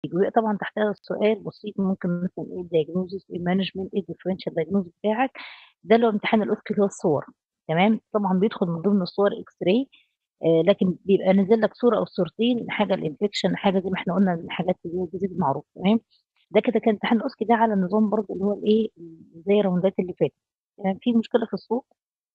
وبيبقى طبعًا تحتها سؤال بسيط ممكن مثلًا إيه الdiagnosis إيه الmanagement إيه الdifferential diagnosis بتاعك، ده اللي هو امتحان الOSCE اللي هو الصور تمام، طبعًا بيدخل من ضمن الصور X-ray آآ لكن بيبقى نازل لك صورة أو صورتين حاجة الinfection حاجة زي ما إحنا قُلنا الحاجات اللي هي الdisease المعروفة تمام، ده كده كان امتحان الOSCE ده على النظام برضه اللي هو الإيه، زي الراوندات اللي فاتت، تمام، في مشكلة في الصوت؟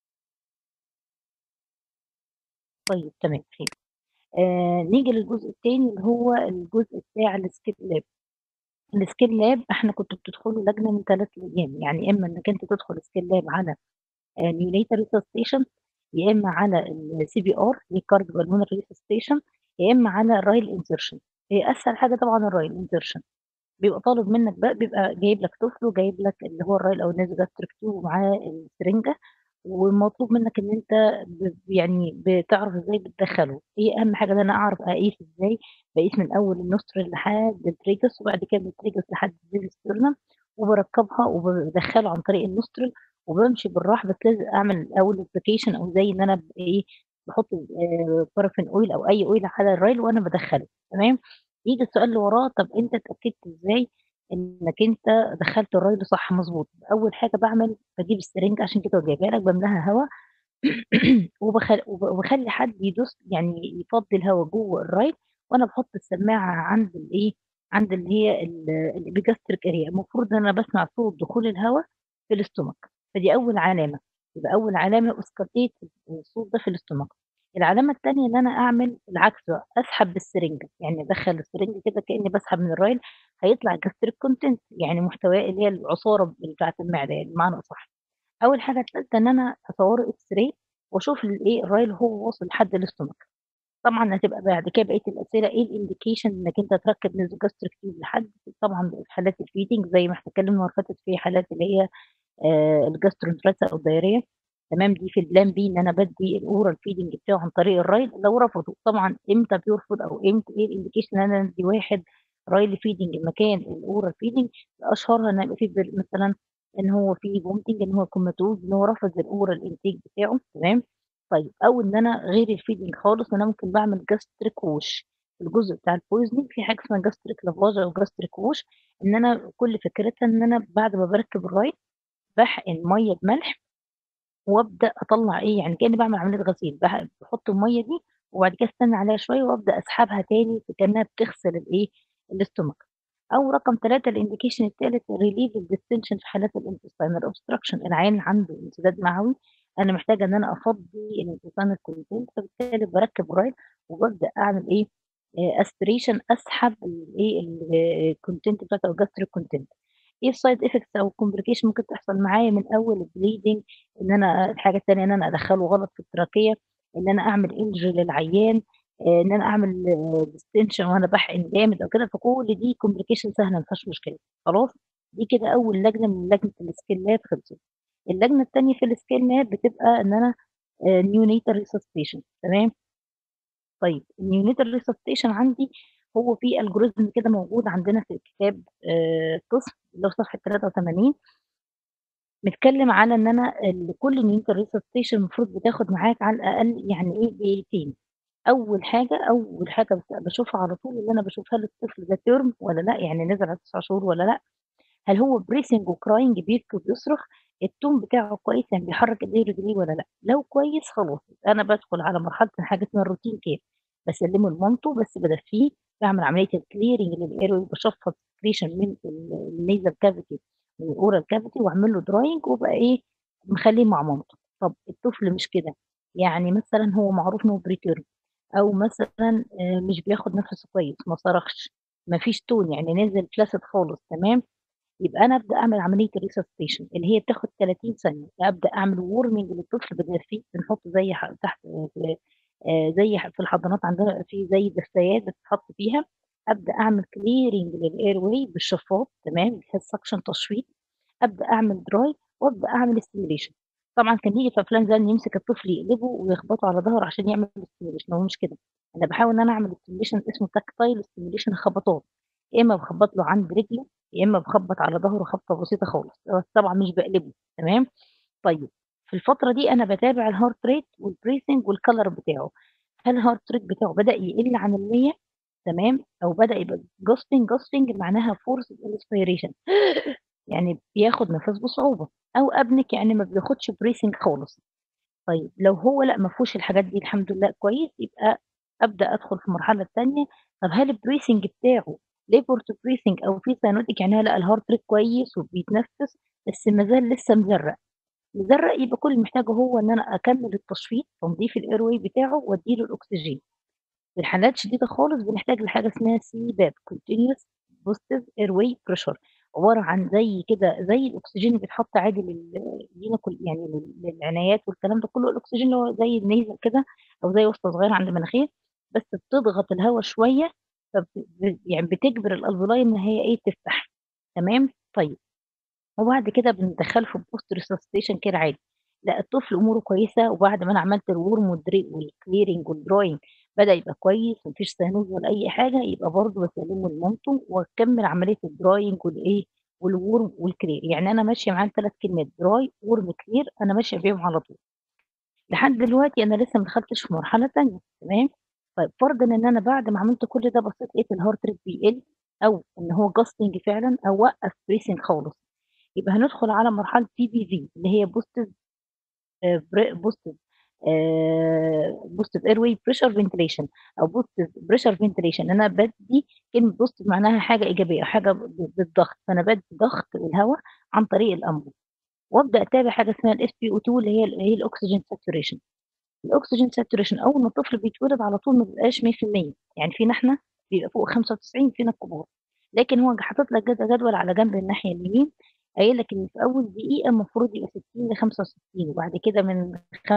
طيب تمام خير. آآ نيجي للجزء التاني اللي هو الجزء بتاع الskill lab الskill lab إحنا كنتم بتدخلوا لجنة من 3 أيام، يعني إما إنك أنت تدخل skill lab على آآ neonatal resuscitation يا إما على الCPR اللي هي cardiopulmonary resuscitation يا إما على الrail insertion هي أسهل حاجة طبعًا الrail insertion بيبقى طالب منك بقى بيبقى جايب لك طفل وجايب لك اللي هو الrail أو الnasogastric tube ومعاه السرنجة ومطلوب منك إن أنت ب يعني بتعرف إزاي بتدخّله، هي أهم حاجة إن أنا أعرف أقيس إزاي، باقيس من أول الnostril لحد الtragus وبعد كده من الtragus لحد الsternum وباركّبها وبادخّله عن طريق الnostril وبامشي بالراحة بس لازم أعمل الأول application أو زي إن أنا ب إيه، باحط آآ paraffin oil أو أي oil على الrail وأنا بادخّله تمام، ييجي السؤال اللي وراه طَب أنت اتأكدت إزاي إنك أنت دخّلت الrail صح مضبوط؟ أول حاجة باعمل باجيب السرنجة عشان كده وجايباها لك باملاها هوا وباخ وب وباخلّي حد يدوس يعني يفضّي الهوا جوّه الrail وأنا باحط السماعة عند الإيه، عند اللي هي ال الepigastric area المفروض إن أنا باسمع صوت دخول الهوا في الstomach فدي أول علامة، يبقى أول علامة auscultate الصوت ده في الstomach العلامة التانية إن أنا أعمل العكس بقى، أسحب بالسرنجة، يعني أدخّل السرنجة كده كإني باسحب من الrail هيطلع gastric content يعني محتواه اللي هي العصارة بتاعة المعدة يعني بمعنى أصح. أول حاجة التالتة إن أنا أصوّره X-ray وأشوف الإيه، الrail وهو واصل لحد الstomach طبعًا هتبقى بعد كده بقية الأسئلة إيه الindication إنك أنت تركّب nasogastric tube لحد طبعًا في حالات الfeeding زي ما إحنا اتكلمنا المرّة اللي فاتت في حالات اللي هي آآ الgastroenteritis أو الdiarrhea تمام، دي في الplan B إن أنا بادّي الoral feeding بتاعه عن طريق الrail لو رفضوا، طبعًا إمتى بيرفض أو إمتى إيه الindication إن أنا أدّي واحد rail feeding مكان الoral feeding أشهرها إن يبقى في بر مثلًا إن هو في vomiting إن هو comatose إن هو رفض الoral intake بتاعه تمام، طيب أو إن أنا غير الfeeding خالص أنا ممكن باعمل gastric wash الجزء بتاع الpoisoning في حاجة اسمها gastric lavage أو gastric wash إن أنا كل فكرتها إن أنا بعد ما باركّب الrail باحقن مَيّة بملح وأبدأ أطلّع إيه، يعني كإني باعمل عملية غسيل باح باحط المَيّة دي وبعد كده أستنى عليها شوية وأبدأ أسحبها تاني كأنها بتغسل الإيه، الstomach أو رقم 3 الindication التالت relieve الdistension في حالات الintestinal obstruction العيان عنده انسداد معوي أنا محتاجة إن أنا أفضّي الintestinal content فبالتالي باركّب rail وبابدأ أعمل إيه، آآ aspiration أسحب الإيه، ال الcontent بتاعته أو gastric content إيه الside effects أو الcomplication ممكن تحصل معايا من أول الbleeding إن أنا الحاجة التانية إن أنا أدخّله غلط في التراكية، إن أنا أعمل injury للعيان، آآ إن أنا أعمل distension وأنا باحقن جامد أو كده، فكل دي complication سهلة ما فيهاش مشكلة خلاص، دي كده أول لجنة من لجنة الskill lab خلصت. اللجنة التانية في الskill lab بتبقى إن أنا آآ neonatal resuscitation تمام؟ طيب الneonatal resuscitation عندي هو في algorithm كده موجود عندنا في كتاب آآ الطفل اللي هو في صفحة 83 متكلم على إن أنا ال كل neonatal resuscitation المفروض بتاخد معاك على الأقل يعني إيه دقيقتين، أول حاجة أول حاجة بس باشوفها على طول اللي أنا باشوفها للطفل ده term والّا لأ، يعني نازل على 9 شهور والّا لأ، هل هو breathing وcrying بيبكي وبيصرخ، الtone بتاعه كويس يعني بيحرّك إيديه ورجليه والّا لأ، لو كويس خلاص أنا بادخل على مرحلة حاجة اسمها الroutine care باسلّمه لمامته بس بادفّيه، باعمل عملية الclearing للairway باشفّط secretion من ال الnasal cavity والoral cavity واعمل له drying وابقى إيه، مخلّيه مع مامته. طب الطفل مش كده، يعني مثلًا هو معروف إن هو preterm أو مثلًا آآ مش بياخد نَفَسه كويس، ما صرخش، ما فيش tone يعني نازل flaccid خالص تمام، يبقى أنا أبدأ أعمل عملية الresuscitation اللي هي بتاخد 30 ثانية، أبدأ أعمل warming للطفل بادفّيه بنحط زي ح تحت آآ آآ زي ح في الحضانات عندنا في زي دفايات بتتحط فيها، أبدأ أعمل clearing للairway بالشفاط تمام، جهاز suction تشفيط، أبدأ أعمل dry وأبدأ أعمل stimulation طبعًا كان ييجي في أفلام زمان يمسك الطفل يقلبه ويخبطه على ضهره عشان يعمل stimulation هو مش كده، أنا باحاول إن أنا أعمل stimulation اسمه tactile stimulation خبطات، يا إما باخبط له عند رجله، يا إما باخبط على ضهره خبطة بسيطة خالص، بس طبعًا مش باقلبه تمام، طيب في الفترة دي أنا باتابع الheart rate والbreathing والcolor بتاعه، هل الheart rate بتاعه بدأ يقل عن ال100 تمام، أو بدأ يبقى gasping gasping معناها forced inspiration يعني بياخد نَفَس بصعوبة، أو apneic يعني ما بياخدش breathing خالص. طيب لو هو لأ ما فيهوش الحاجات دي الحمد لله كويس، يبقى أبدأ أدخل في المرحلة التانية، طب هل الbreathing بتاعه labor to breathing أو في cyanotic يعني لأ الheart rate كويس وبيتنفس بس ما زال لسه مزرّق، مزرّق يبقى كل اللي محتاجه هو إن أنا أكمّل التشفيط، تنضيف الairway بتاعه وأدّي له الأكسجين. في الحالات الشديدة خالص بنحتاج لحاجة اسمها CPAP continuous positive airway pressure عبارة عن زي كده زي الأكسجين اللي بيتحط عادي لل لينا كل يعني لل للعنايات والكلام ده كله، الأكسجين اللي هو زي النيزل كده أو زي واسطة صغيرة عند المناخير، بس بتضغط الهوا شوية فب ب يعني بتجبر الألفيولاي إن هي إيه تفتح، تمام؟ طيب وبعد كده بندخّله في post resuscitation care عادي، لأ الطفل أموره كويسة وبعد ما أنا عملت الورم والدري والclearing والdrawing بدأ يبقى كويس وما فيش cyanosis ولا أي حاجة، يبقى برضه باسلّمه لمامته وأكمّل عملية الdrawing والإيه والورم والclear يعني أنا ماشية معاه ال3 كلمات dry warm clear أنا ماشية بيهم على طول. لحد دلوقتي أنا لسه ما دخلتش في مرحلة تانية تمام؟ طيب فرضًا إن أنا بعد ما عملت كل ده بصيت لقيت الheart rate بيقل أو إن هو gasping فعلًا أو وقّف breathing خالص، يبقى هندخل على مرحلة PPV اللي هي positive آآ بر positive آآ positive airway pressure ventilation أو positive pressure ventilation أنا بادّي كلمة positive معناها حاجة إيجابية، حاجة ب بالضغط، فأنا بادّي ضغط الهوا عن طريق الأنبوب، وأبدأ أتابع حاجة اسمها الSpO2 اللي هي اللي هي الأكسجين saturation. الأكسجين saturation أول ما الطفل بيتولد على طول ما بيبقاش 100% يعني فينا إحنا بيبقى فوق 95 فينا الكبار، لكن هو ج حاطط لك جد جدول على جنب الناحية اليمين قايل لك إن في أول دقيقة المفروض يبقى 60 ل65 وبعد كده من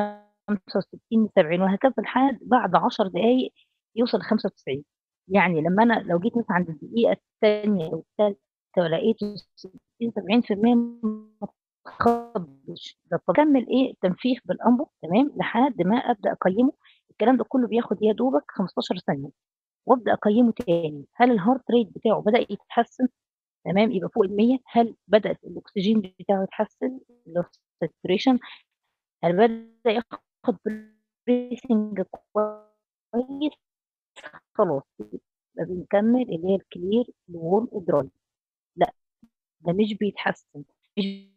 65 ل70 وهكذا لحد بعد 10 دقايق يوصل ل95 يعني لمّا أنا لو جيت مثلًا عند الدقيقة التانية أو التالتة ولقيته 60 70% ما اتخضش، ده باكمّل إيه تنفيخ بالأنبوب تمام، لحد ما أبدأ أقيّمه، الكلام ده كله بياخد يا دوبك 15 ثانية، وأبدأ أقيّمه تاني، هل الheart rate بتاعه بدأ يتحسن تمام، يبقى فوق ال100 هل بدأت الأكسجين بتاعه يتحسن اللي هو الsaturation هل بدأ ياخد breathing كويس خلاص يبقى بنكمّل اللي هي الclear الwarm الdry لأ ده مش بيتحسن مش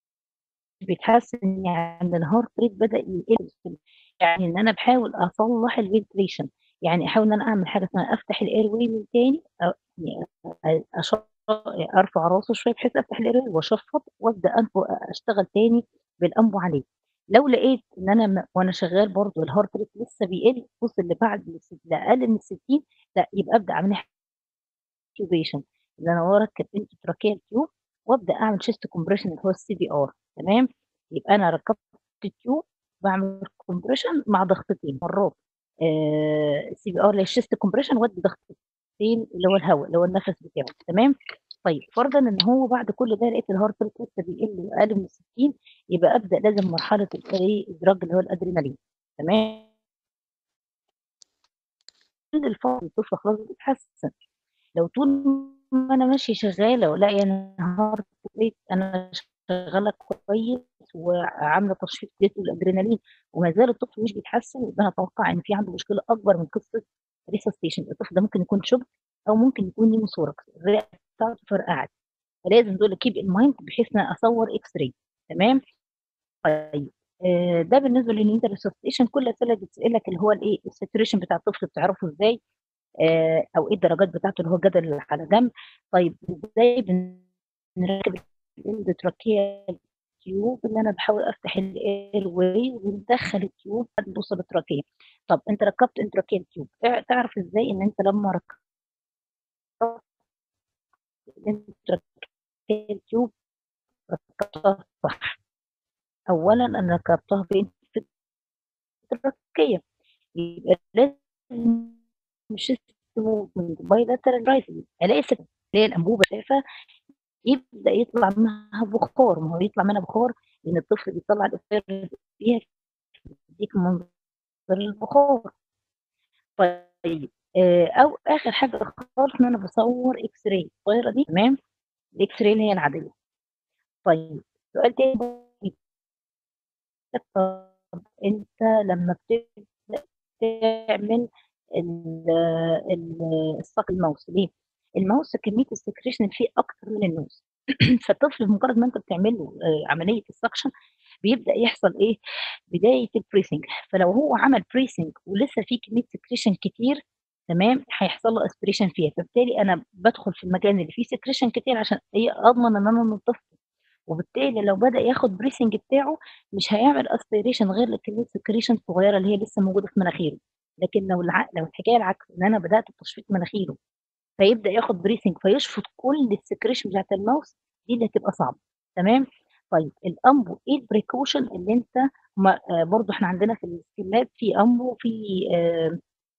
بيتحسن يعني الheart rate بدأ يقل يعني إن أنا باحاول أصلّح الventilation يعني أحاول إن أنا أعمل حاجة اسمها أفتح الairway من تاني أ يعني أ أش أرفع راسه شوية بحيث أفتح الairway وأشفّط وأبدأ أنفُ أشتغل تاني بالأنبو عليه، لو لقيت إن أنا م وأنا شغّال برضه الheart rate لسه بيقل وصل لبعد الس لأقل من ال60 لأ يبقى أبدأ أعمل intubation إن أنا واركّب endotracheal tube وأبدأ أعمل chest compression اللي هو الCPR تمام، يبقى أنا ركّبت التيوب باعمل compression مع ضغطتين مرّات آآ CPR اللي هي الchest compression وأدّي ضغطتين اللي هو الهوا اللي هو النَفَس بتاعه تمام، طيب فرضًا إن هو بعد كل ده لقيت الheart rate لسه بيقل وأقل من ال60 يبقى أبدأ لازم مرحلة الإيه الdrug اللي هو الأدرينالين تمام. كل الفترة الطفل خلاص بيتحسن، لو طول ما أنا ماشية شغّالة ولاقية إن الheart rate أنا شغّالة كويس وعاملة تشفيط اديته الأدرينالين وما زال الطفل مش بيتحسن يبقى أنا أتوقع إن في عنده مشكلة أكبر من قصة resuscitation الطفل ده ممكن يكون shock أو ممكن يكون pneumothorax الرئة بتاعته فرقعت، فلازم دول keep in mind بحيث إن أنا أصوّر X-ray تمام، طيب آآ ده بالنسبة للneedle resuscitation كل الأسئلة اللي بتتسأل لك اللي هو الإيه الsaturation بتاع الطفل بتعرفه إزاي آآ أو إيه الدرجات بتاعته اللي هو الجدول اللي على جنب، طيب إزاي بنركّب الendotracheal tube إن أنا باحاول أفتح الairway وبندخّل التيوب لحد ما توصل للتراكية، طب أنت ركّبت endotracheal tube تع تعرف إزاي إن أنت لمّا ركّبت الendotracheal tube ركّبتها صح، أولًا أنا ركّبتها فين في التراكية يبقى لازم chest movement bilateral rising ألاقي الست اللي هي الأنبوبة شايفة يبدأ يطلع منها بخار، ما هو يطلع منها بخار لإن الطفل بيطلّع الأسفل فيها يدّيك منظر البخار. طيب آآ أو آخر حاجة خالص إن أنا باصوّر X-ray الصغيرة دي تمام، الX-ray اللي هي العادية. طيب سؤال تاني طب أنت لمّا بتبدأ تعمل ال ال الساق الماوس ليه؟ الماوس كمية الsecretion اللي فيه أكتر من النوز فالطفل بمجرد ما أنت بتعمل له آآ عملية الsuction بيبدأ يحصل إيه، بداية الbreathing فلو هو عمل breathing ولسه في كمية secretion كتير تمام، هيحصل له aspiration فيها، فبالتالي أنا بادخل في المكان اللي فيه secretion كتير عشان إيه، أضمن إن أنا أنضفه، وبالتالي لو بدأ ياخد breathing بتاعه مش هيعمل aspiration غير لكمية secretion صغيرة اللي هي لسه موجودة في مناخيره، لكن لو الع لو الحكاية العكس إن أنا بدأت بتشفيط مناخيره فيبدأ ياخد breathing فيشفط كل الsecretion بتاعة الماوس دي اللي هتبقى صعبة، تمام؟ طيب الأمبو إيه الprecaution اللي أنت ما آآ برضه إحنا عندنا في السكيلات في أمبو وفي آآ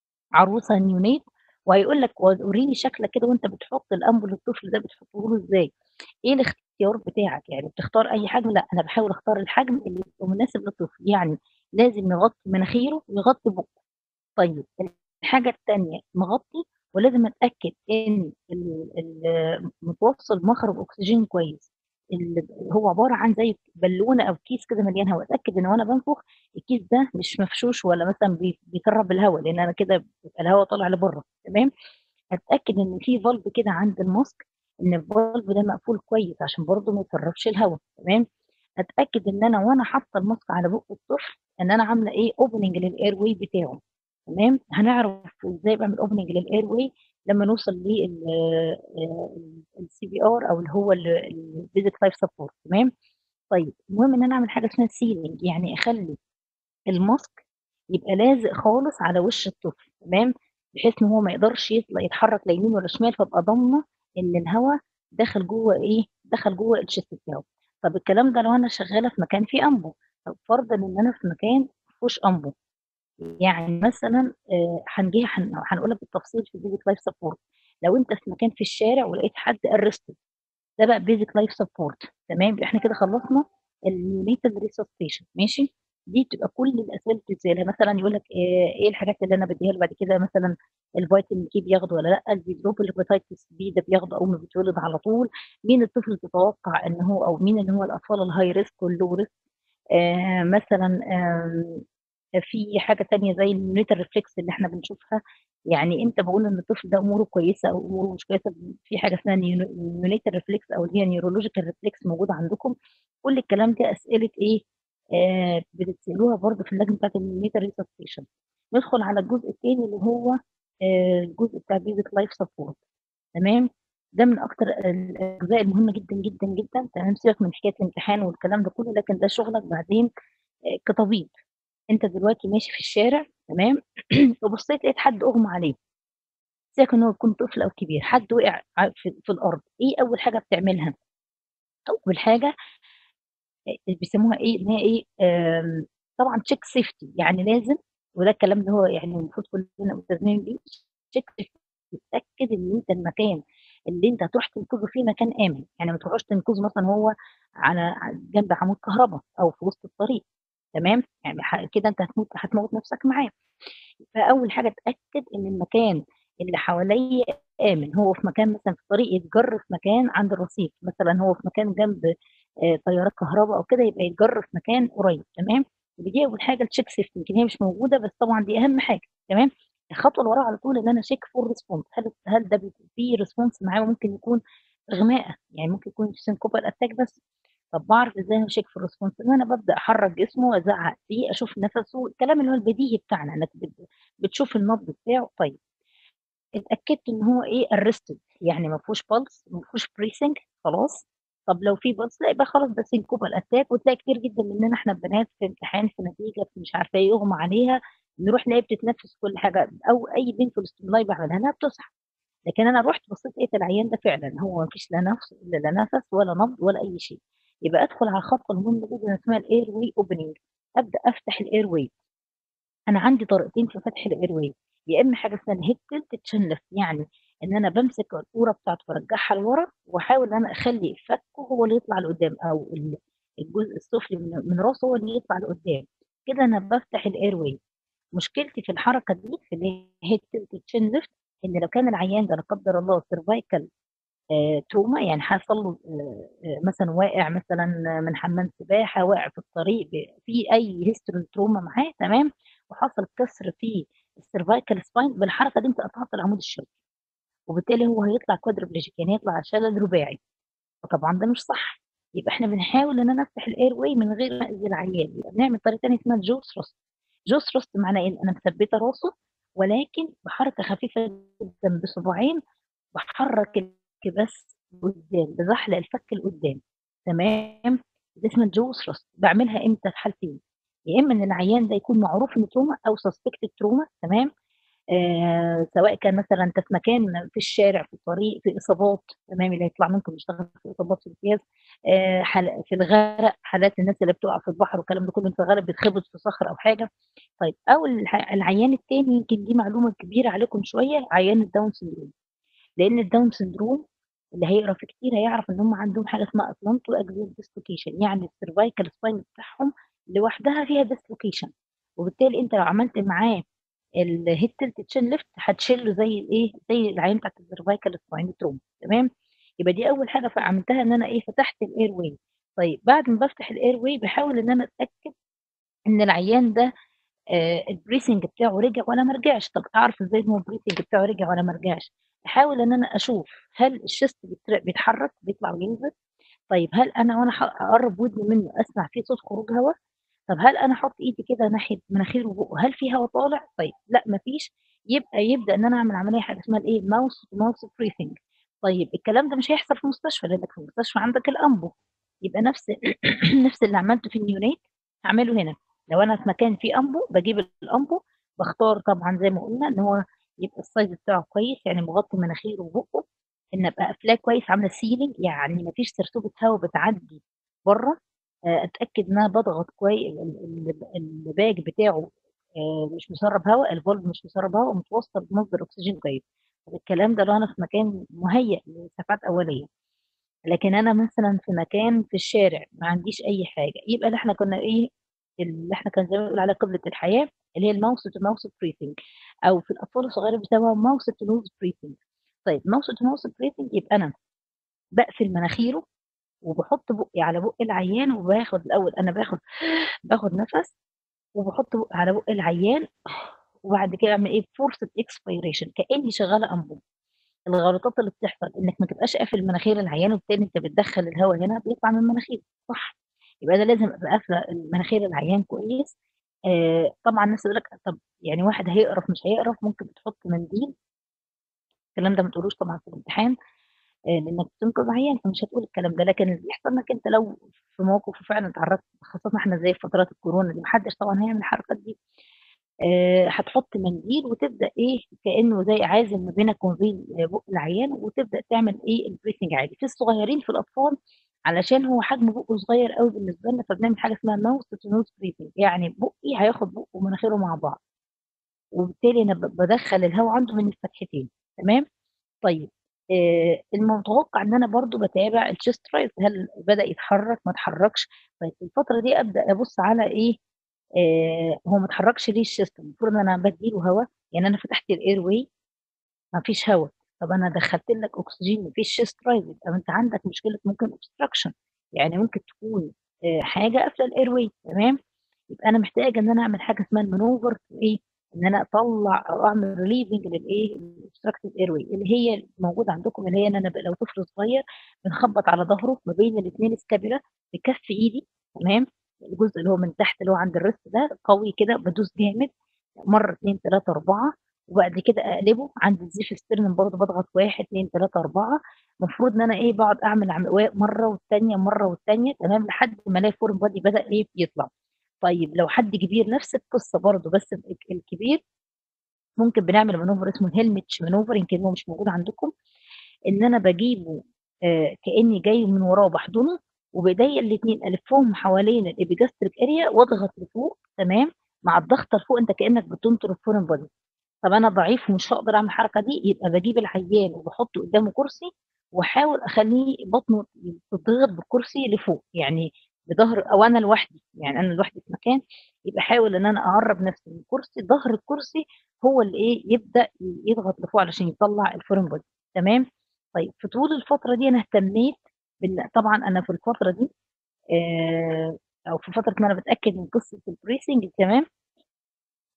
عروسة neonate وهيقول لك و وريني شكلك كده وأنت بتحط الأمبو للطفل ده بتحطه له إزاي، إيه الاختيار بتاعك، يعني بتختار أي حجم؟ لأ، أنا باحاول أختار الحجم اللي يبقى مناسب للطفل، يعني لازم يغطي مناخيره ويغطي بُقّه. طيب الحاجة التانية مغطي ولازم أتأكد إن ال ال متوصّل مخرج أكسجين كويس، ال هو عبارة عن زي بالونة أو كيس كده مليان هوا، أتأكد إن وأنا بانفخ الكيس ده مش مفشوش ولا مثلًا بي بيسرّب الهوا، لإن أنا كده بيبقى الهوا طالع لبرّه، تمام؟ أتأكد إن في valve كده عند الماسك إن الvalve ده مقفول كويس عشان برضه ما يسرّبش الهوا، تمام؟ أتأكد إن أنا وأنا حاطة الماسك على بُق الطفل إن أنا عاملة إيه opening للairway بتاعه، تمام؟ هنعرف إزاي باعمل opening للairway لمّا نوصل لل آآ الCPR أو اللي هو ال الbasic life support تمام؟ طيب المهم إن أنا أعمل حاجة اسمها sealing يعني أخلّي الماسك يبقى لازق خالص على وش الطفل، تمام؟ بحيث إن هو ما يقدرش يطلع يتحرك لا يمين ولا شمال، فابقى ضامنة إن الهوا دخل جوّه إيه، دخل جوّه الchest بتاعه. طب الكلام ده لو أنا شغّالة في مكان فيه أمبو، طب فرضًا إن أنا في مكان ما فيهوش أمبو، يعني مثلًا آآ هنجيها هن هنقول لك بالتفصيل في basic life support لو أنت في مكان في الشارع ولقيت حد arrested ده بقى basic life support تمام، يبقى إحنا كده خلّصنا الneonatal resuscitation ماشي؟ دي بتبقى كل الأسئلة بتتسأل، مثلًا يقول لك آآ إيه الحاجات اللي أنا بادّيها له بعد كده مثلًا الفيتامين K بياخده والّا لأ، الجروب الهيباتيتس B ده بياخده أول ما بيتولد على طول، مين الطفل اللي تتوقع إن هو أو مين اللي هو الأطفال الhigh risk والlow risk آآ مثلًا آمم في حاجة تانية زي الneonatal reflex اللي إحنا بنشوفها، يعني إمتى باقول إن الطفل ده أموره كويسة أو أموره مش كويسة، في حاجة اسمها نيو neonatal reflex أو اللي هي neurological reflex موجودة عندكم، كل الكلام ده أسئلة إيه، آآ بتتسألوها برضه في اللجنة بتاعة الneonatal resuscitation. ندخل على الجزء التاني اللي هو آآ الجزء بتاع basic life support تمام، ده من أكتر الأجزاء المهمة جدًا، جدًا، جدًا تمام، سيبك من حكاية الامتحان والكلام ده كله، لكن ده شغلك بعدين آآ كطبيب، أنت دلوقتي ماشي في الشارع تمام، وبصيت لقيت حد أُغمى عليه. سيبك إن هو يكون طفل أو كبير، حد وقع ع في في الأرض، إيه أول حاجة بتعملها؟ أول حاجة آآ بيسموها إيه، إن هي إيه، آمم طبعًا check safety يعني لازم وده الكلام اللي هو يعني المفروض كلنا ملتزمين بيه، check safety تتأكد إن أنت المكان اللي أنت هتروح تنقذه فيه مكان آمن، يعني ما تروحوش تنقذه مثلًا وهو على ع جنب عمود كهربا أو في وسط الطريق تمام، يعني ح كده أنت هتموت هتموّت نفسك معاه. فأول حاجة اتأكد إن المكان اللي حواليّا آمن، هو في مكان مثلًا في الطريق يتجر في مكان عند الرصيف، مثلًا هو في مكان جنب آآ تيارات كهربا أو كده يبقى يتجر في مكان قريب تمام، يبقى دي أول حاجة الcheck safety يمكن هي مش موجودة بس طبعًا دي أهم حاجة تمام، الخطوة اللي وراها على طول إن أنا check for response هل هل ده بيكون في response معاه وممكن يكون إغماء، يعني ممكن يكون syncopal attack بس، طب باعرف إزاي أcheck for response إن أنا بابدأ أحرّك جسمه وأزعّق فيه، أشوف نَفَسه، الكلام اللي هو البديهي بتاعنا إنك بت بتشوف النبض بتاعه، طيب اتأكدت إن هو إيه arrested يعني ما فيهوش pulse ما فيهوش breathing خلاص، طب لو في pulse لأ يبقى خلاص ده syncopal attack وتلاقي كتير جدًا مننا إحنا البنات في امتحان، في نتيجة، في مش عارفة إيه، يُغمى عليها، نروح نلاقيها بتتنفس كل حاجة أو أي painful stimuli باعملها لها بتصحى، لكن أنا رُحت بصيت لقيت العيان ده فعلًا هو ما فيش لا نفس لا نَفَس ولا نبض ولا أي شيء، يبقى أدخل على الخطوة المهمة جدًا اسمها الairway opening أبدأ أفتح الairway. أنا عندي طريقتين في فتح الairway يا إما حاجة اسمها الhead tilt chin lift يعني إن أنا بامسك القورة بتاعته وارجعها لورا واحاول إن أنا أخلّي فكه هو اللي يطلع لقدام أو ال الجزء السفلي من من راسه هو اللي يطلع لقدام، كده أنا بافتح الairway مشكلتي في الحركة دي في الhead tilt chin lift إن لو كان العيان ده لا قدر الله cervical آآ trauma يعني حصل له آآ آآ مثلًا واقع مثلًا من حمام سباحة، واقع في الطريق ب في أي history trauma معاه تمام، وحصل كسر في الcervical spine بالحركة دي أنت قطعت العمود الشوكي، وبالتالي هو هيطلع quadriplegic يعني هيطلع شلل رباعي، فطبعًا ده مش صح، يبقى إحنا بنحاول إن أنا أفتح الairway من غير ما أأذي العيان، يبقى بنعمل طريقة تانية اسمها jaw thrust jaw thrust معناه إيه؟ أنا مثبتة راسه ولكن بحركة خفيفة جدًا بصباعين باحرك بس قدّام، بازحلق الفك لقدّام تمام، دي اسمها jaw thrust باعملها إمتى في حالتين، يا إما إن العيان ده يكون معروف إنه trauma أو suspected trauma تمام، آآ سواء كان مثلًا أنت في مكان في الشارع، في الطريق، في إصابات تمام، اللي هيطلع منكم يشتغل في إصابات في امتياز، آآ حال في الغرق، حالات الناس اللي بتقع في البحر والكلام ده كله، في الغالب بيتخبط في صخر أو حاجة، طيب أو الح العيان التاني يمكن دي معلومة كبيرة عليكم شوية، عيان الdown syndrome لإن الdown syndrome اللي هيقرا فيه كتير هيعرف إن هُم عندهم حاجة اسمها atlanto-axial dislocation يعني الcervical spine بتاعهم لوحدها فيها dislocation وبالتالي أنت لو عملت معاه الhead tilt chin lift هتشيل له زي الإيه، زي العيان بتاعة الcervical spine trauma تمام، يبقى دي أول حاجة فعملتها إن أنا إيه، فتحت الairway طيب بعد ما بافتح الairway باحاول إن أنا أتأكد إن العيان ده آآ الbreathing بتاعه رجع والّا ما رجعش، طب أعرف إزاي إن هو الbreathing بتاعه رجع والّا ما رجعش؟ أحاول إن أنا أشوف هل الchest بيتر بيتحرك بيطلع وينزل؟ طيب هل أنا وأنا ح أقرّب ودني منه أسمع في صوت خروج هوا؟ طب هل أنا أحط إيدي كده ناحية مناخيره وبُقّه هل في هوا طالع؟ طيب لأ ما فيش، يبقى يبدأ إن أنا أعمل عملية حاجة اسمها الإيه mouth to mouth breathing طيب الكلام ده مش هيحصل في مستشفى، لإنك في المستشفى عندك الأنبو، يبقى نفس نفس اللي عملته في الneonate هاعمله هنا، لو أنا في مكان فيه أنبو باجيب الأنبو باختار طبعًا زي ما قُلنا إن هو يبقى الsize بتاعه كويس، يعني مغطي مناخيره وبُقّه، إن أبقى قافلاه كويس عاملة sealing يعني ما فيش سرسوبة هوا بتعدّي برّه، آآ أتأكد إن أنا باضغط كوي ال ال الbag بتاعه آآ مش مسرّب هوا، الvalve مش مسرّب هوا ومتوصّل بمصدر أكسجين كويس، طب الكلام ده لو أنا في مكان مُهيأ لإسعافات أولية، لكن أنا مثلًا في مكان في الشارع ما عنديش أي حاجة، يبقى اللي إحنا كنا إيه، اللي إحنا كان زمان بنقول عليها قبلة الحياة اللي هي الmouth to mouth breathing أو في الأطفال الصغيرة بيسموها mouth to nose breathing طيب mouth to mouth breathing يبقى أنا باقفل مناخيره وباحط بُقّي على بُقّ العيان وباخد الأول أنا باخد باخد نَفَس وباحط بُقّي على بُقّ العيان وبعد كده أعمل إيه forced expiration كإني شغّالة أنبوب، الغلطات اللي بتحصل إنك ما تبقاش قافل مناخير العيان وبالتالي أنت بتدخّل الهوا هنا بيطلع من مناخيره صح، يبقى أنا لازم أبقى قافلة مناخير العيان كويس، آآ طبعًا الناس تقول لك طب يعني واحد هيقرف مش هيقرف ممكن بتحط منديل الكلام ده ما تقولوش طبعًا في الامتحان آآ لإنك بتنقذ عيان فمش هتقول الكلام ده، لكن اللي بيحصل إنك أنت لو في موقف وفعلًا اتعرّضت خاصةً إحنا زي في فترات الكورونا دي ما حدش طبعًا هيعمل الحركات دي، آآ هتحط منديل وتبدأ إيه، كإنه زي عازل ما بينك وما بين بُقّ العيان وتبدأ تعمل إيه الbreathing عادي، في الصغيّرين في الأطفال علشان هو حجم بُقّه صغير أوي بالنسبة لنا فبنعمل حاجة اسمها mouth to nose breathing يعني بُقّي هياخد بُقّه ومناخيره مع بعض، وبالتالي أنا ب بادخّل الهوا عنده من الفتحتين تمام، طيب آآ المتوقع إن أنا برضه باتابع الchest rise هل بدأ يتحرك ما اتحركش، طيب في الفترة دي أبدأ أبُص على إيه، آآ هو ما اتحركش ليه الchest المفروض إن أنا بادّي له هوا، يعني أنا فتحت الairway ما فيش هوا، طب أنا دخّلت لك أكسجين ما فيش chest rise يبقى أنت عندك مشكلة ممكن obstruction يعني ممكن تكون آآ حاجة قافلة الairway تمام، يبقى أنا محتاجة إن أنا أعمل حاجة اسمها الmaneuver إيه، إن أنا أطلّع أو أعمل relieving للإيه، للobstructed airway اللي هي موجودة عندكم اللي هي إن أنا ب لو طفل صغير بنخبّط على ضهره ما بين الاتنين scapula بكَف إيدي تمام، الجزء اللي هو من تحت اللي هو عند الwrist ده قوي كده بادوس جامد مرّة 2 3 4 وبعد كده أقلبه عند الزيف sternum برضه باضغط 1 2 3 4 المفروض إن أنا إيه، باقعد أعمل عم و مرّة والتانية، مرّة والتانية تمام، لحد ما ألاقي foreign body بدأ إيه، يطلع. طيب لو حد كبير نفس القصة برضه بس الك الكبير ممكن بنعمل maneuver اسمه الhelmich maneuver يمكن هو مش موجود عندكم، إن أنا باجيبه آآ كإني جاي من وراه باحضنه وبإيديّا الاتنين ألفّهم حوالين الepigastric area واضغط لفوق تمام، مع الضغطة لفوق أنت كإنك بتنطر الforeign body طب أنا ضعيف ومش هاقدر أعمل الحركة دي، يبقى باجيب العيان وباحط قدّامه كرسي واحاول أخلّيه بطنه تتضغط بالكرسي لفوق، يعني بضهر أو أنا لوحدي، يعني أنا لوحدي في مكان يبقى أحاول إن أنا أقرّب نفسي من الكرسي، ضهر الكرسي هو اللي إيه، يبدأ يضغط لفوق علشان يطلّع الforeign body تمام، طيب في طول الفترة دي أنا اهتميت بال طبعًا أنا في الفترة دي آآ أو في فترة ما أنا باتأكد من قصة الbreathing تمام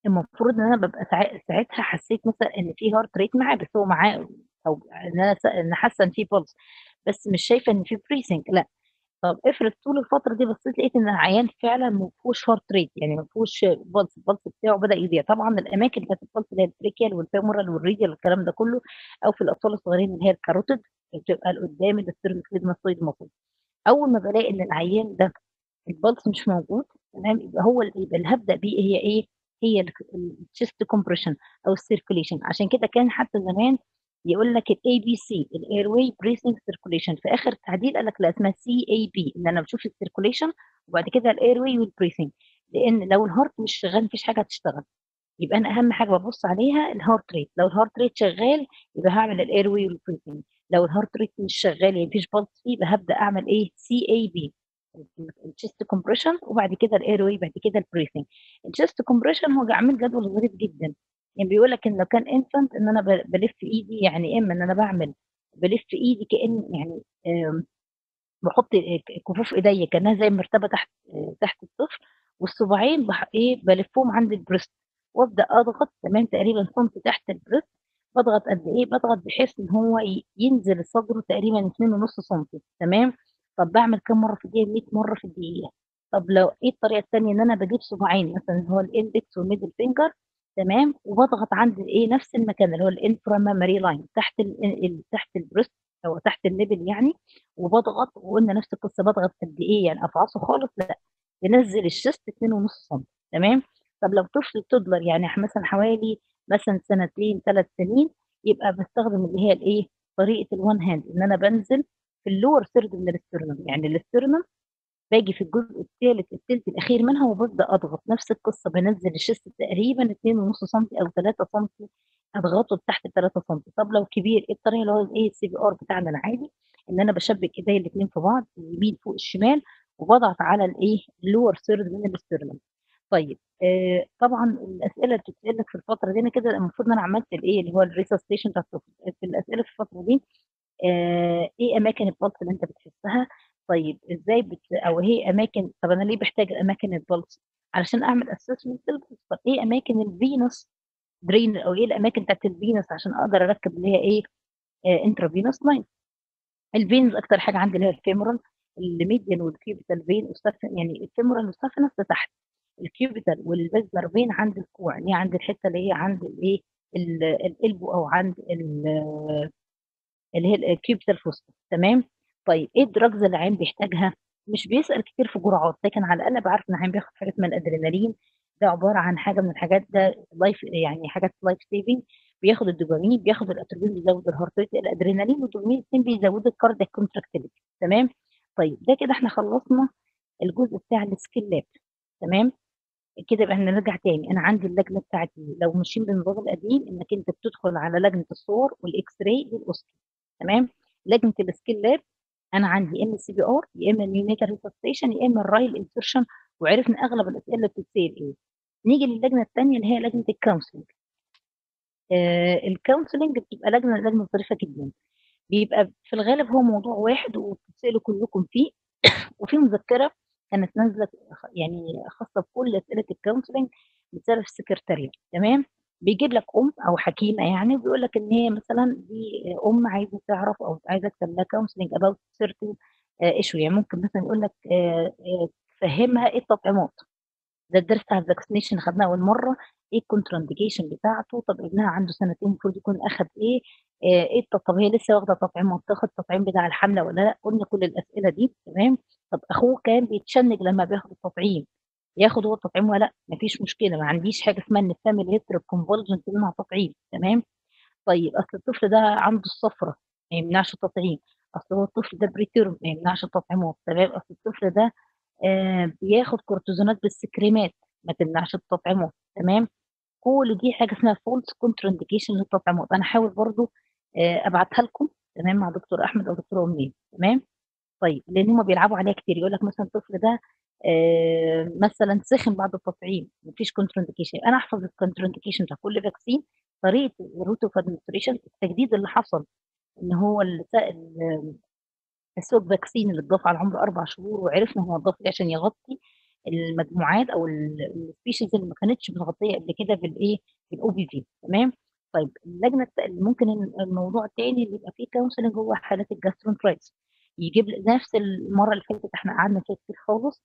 المفروض إن أنا بابقى ساع ساعتها حسيت مثلًا إن في heart rate معاه، بس هو معاه أو إن أنا س إن حاسة إن في pulse بس مش شايفة إن في breathing لأ، طب افرض طول الفترة دي بصيت لقيت إن العيان فعلًا ما فيهوش heart rate يعني ما فيهوش pulse الpulse بتاعه بدأ يضيع، طبعًا الأماكن بتاعة الpulse اللي هي الtracheal والfemoral والradial والكلام ده كله، أو في الأطفال الصغيرين اللي هي الcarotid بتبقى لقدام الsternocleidomastoid muscle أول ما بالاقي إن العيان ده الpulse مش موجود تمام، يبقى هو ال يبقى اللي هابدأ بيه هي إيه، هي الك الchest compression أو الcirculation عشان كده كان حتى زمان يقول لك الABC الairway breathing circulation في آخر تعديل قال لك لأ اسمها CAB إن أنا باشوف الcirculation وبعد كده الairway والbreathing لإن لو الheart مش شغال ما فيش حاجة هتشتغل، يبقى أنا أهم حاجة بابُص عليها الheart rate لو الheart rate شغال يبقى هاعمل الairway والbreathing لو الheart rate مش شغال يعني ما فيش pulse فيه يبقى هابدأ أعمل إيه CAB ال الchest compression وبعد كده الairway بعد كده الbreathing الchest compression هو عامل جدول ظريف جدًا، يعني بيقول لك إن لو كان infant إن أنا ب بالِف إيدي يعني إما إن أنا باعمل بالِف إيدي كأن يعني آمم باحط آآ ك كفوف إيديّا كأنها زي المرتبة تحت تحت الطفل، والصباعين باح إيه بالِفّهم عند الbreast وأبدأ أضغط تمام تقريبًا سَنتي تحت الbreast باضغط قد إيه، باضغط بحيث إن هو ي ينزل صدره تقريبًا 2.5 سنتي تمام، طب باعمل كام مرّة في الدقيقة؟ 100 مرّة في الدقيقة، طب لو إيه الطريقة التانية إن أنا باجيب صباعين مثلًا اللي هو الindex والmiddle finger تمام، وباضغط عند الإيه نفس المكان اللي هو الinframammary line تحت ال ال تحت الbreast أو تحت النِّبل يعني، وباضغط وقُلنا نفس القصة باضغط قد إيه يعني أفعصه خالص لأ، بانزّل الchest 2.5 سنتي تمام، طب لو طفل toddler يعني ح مثلًا حوالي مثلًا سنتين 3 سنين يبقى باستخدم اللي هي الإيه طريقة الone hand إن أنا بانزل في الlower third من الsternum يعني الsternum باجي في الجزء التالت التِلت الأخير منها وبابدأ أضغط نفس القصة بانزّل الchest تقريبًا 2.5 سنتي أو 3 سنتي أضغطه لتحت ال3 سنتي، طب لو كبير إيه الطريقة اللي هو الإيه الCPR بتاعنا العادي إن أنا باشبِّك إيديّا الاتنين في بعض اليمين فوق الشمال وباضغط على الإيه الlower third من الsternum طيب آآ طبعًا الأسئلة اللي بتتسأل لك في الفترة دي أنا كده المفروض إن أنا عملت الإيه اللي هو الresuscitation بتاع الطفل، في الأسئلة في الفترة دي آآ إيه أماكن الpulse اللي أنت بتحسّها، طيب إزاي بت أو إيه أماكن طب أنا ليه باحتاج أماكن الpulse علشان أعمل assessment للpulse طب إيه أماكن الvenous drain أو إيه الأماكن بتاعة الvenous عشان أقدر أركّب اللي هي إيه آآ intravenous line الveins أكتر حاجة عندي اللي هي الfemoral الmedian والcubital vein والsaph يعني الfemoral والsaphenous ده تحت، الcubital والbasilar vein عند الكوع اللي هي عند الحتة اللي هي عند الإيه ال الelbow أو عند ال اللي هي الcubital fossa تمام، طيب إيه الdrugs اللي العيان بيحتاجها؟ مش بيسأل كتير في جرعات، لكن على الأقل أبقى عارفة إن العيان بياخد حاجة اسمها الأدرينالين ده عبارة عن حاجة من الحاجات ده life يعني حاجات life saving بياخد الدوبامين، بياخد الأتروبين بيزوّد الheart rate الأدرينالين والدوبامين الاتنين بيزوّدوا الcardiac contractility تمام، طيب ده كده إحنا خلّصنا الجزء بتاع الskill lab تمام، كده يبقى إحنا نرجع تاني أنا عندي اللجنة بتاعتي لو ماشيين بالنظام القديم إنك أنت بتدخل على لجنة الصور والX-ray والأوسكي تمام، لجنة الskill lab أنا عندي يا إما CPR يا إما neonatal resuscitation يا إما الرايل insertion وعرفنا أغلب الأسئلة اللي بتتسأل إيه، نيجي للجنة التانية اللي هي لجنة الcounseling آآ الcounseling بتبقى لجنة لجنة ظريفة جدًا، بيبقى في الغالب هو موضوع واحد وبتتسألوا كلّكم فيه وفي مذكرة كانت نازلة خ يعني خاصة بكل أسئلة الcounseling بتتسأل في السكرتارية تمام، بيجيب لك أم أو حكيمة يعني وبيقول لك إن هي مثلًا دي أم عايزة تعرف أو عايزة تعمل لها counseling about certain آآ issue يعني ممكن مثلًا يقول لك آآ آآ تفهّمها إيه التطعيمات، ده الدرس بتاع الvaccination خدناه أول مرّة، إيه الcontraindication بتاعته، طب ابنها عنده سنتين المفروض يكون أخد إيه، آآ إيه الت طب هي لسه واخدة تطعيمات تاخد التطعيم بتاع الحملة والّا لأ، قُلنا كل الأسئلة دي تمام، طب أخوه كان بيتشنج لمّا بياخد التطعيم، ياخد هو التطعيم والّا لأ، ما فيش مشكلة ما عنديش حاجة اسمها إن الfamily history convulsion تمنع تطعيم تمام، طيب أصل الطفل ده عنده الصفرة ما يمنعش التطعيم، أصل هو الطفل ده preterm ما يمنعش التطعيمات تمام، أصل الطفل ده آآ بياخد كورتيزونات بالسكريمات ما تمنعش التطعيمات تمام، كل دي حاجة اسمها false contraindication للتطعيمات، أنا هاحاول برضه آآ أبعتها لكم تمام مع دكتور أحمد أو دكتورة أمنية تمام، طيب لإن هُم بيلعبوا عليها كتير يقول لك مثلًا الطفل ده آآ مثلًا سِخِن بعد التطعيم ما فيش contraindication أنا أحفظ الcontraindication بتاع كل vaccine طريقة الroute of administration التجديد اللي حصل إن هو الس ال الSOC vaccine اللي اتضاف على عمر 4 شهور وعرفنا هو اتضاف ليه عشان يغطي المجموعات أو ال الspecies اللي ما كانتش متغطية قبل كده بالإيه، بالOPV تمام؟ طيب اللجنة الت ممكن ال الموضوع التاني اللي يبقى فيه counseling هو حالات الgastroenteritis يجيب ل نفس المرّة اللي فاتت إحنا قعدنا فيها كتير خالص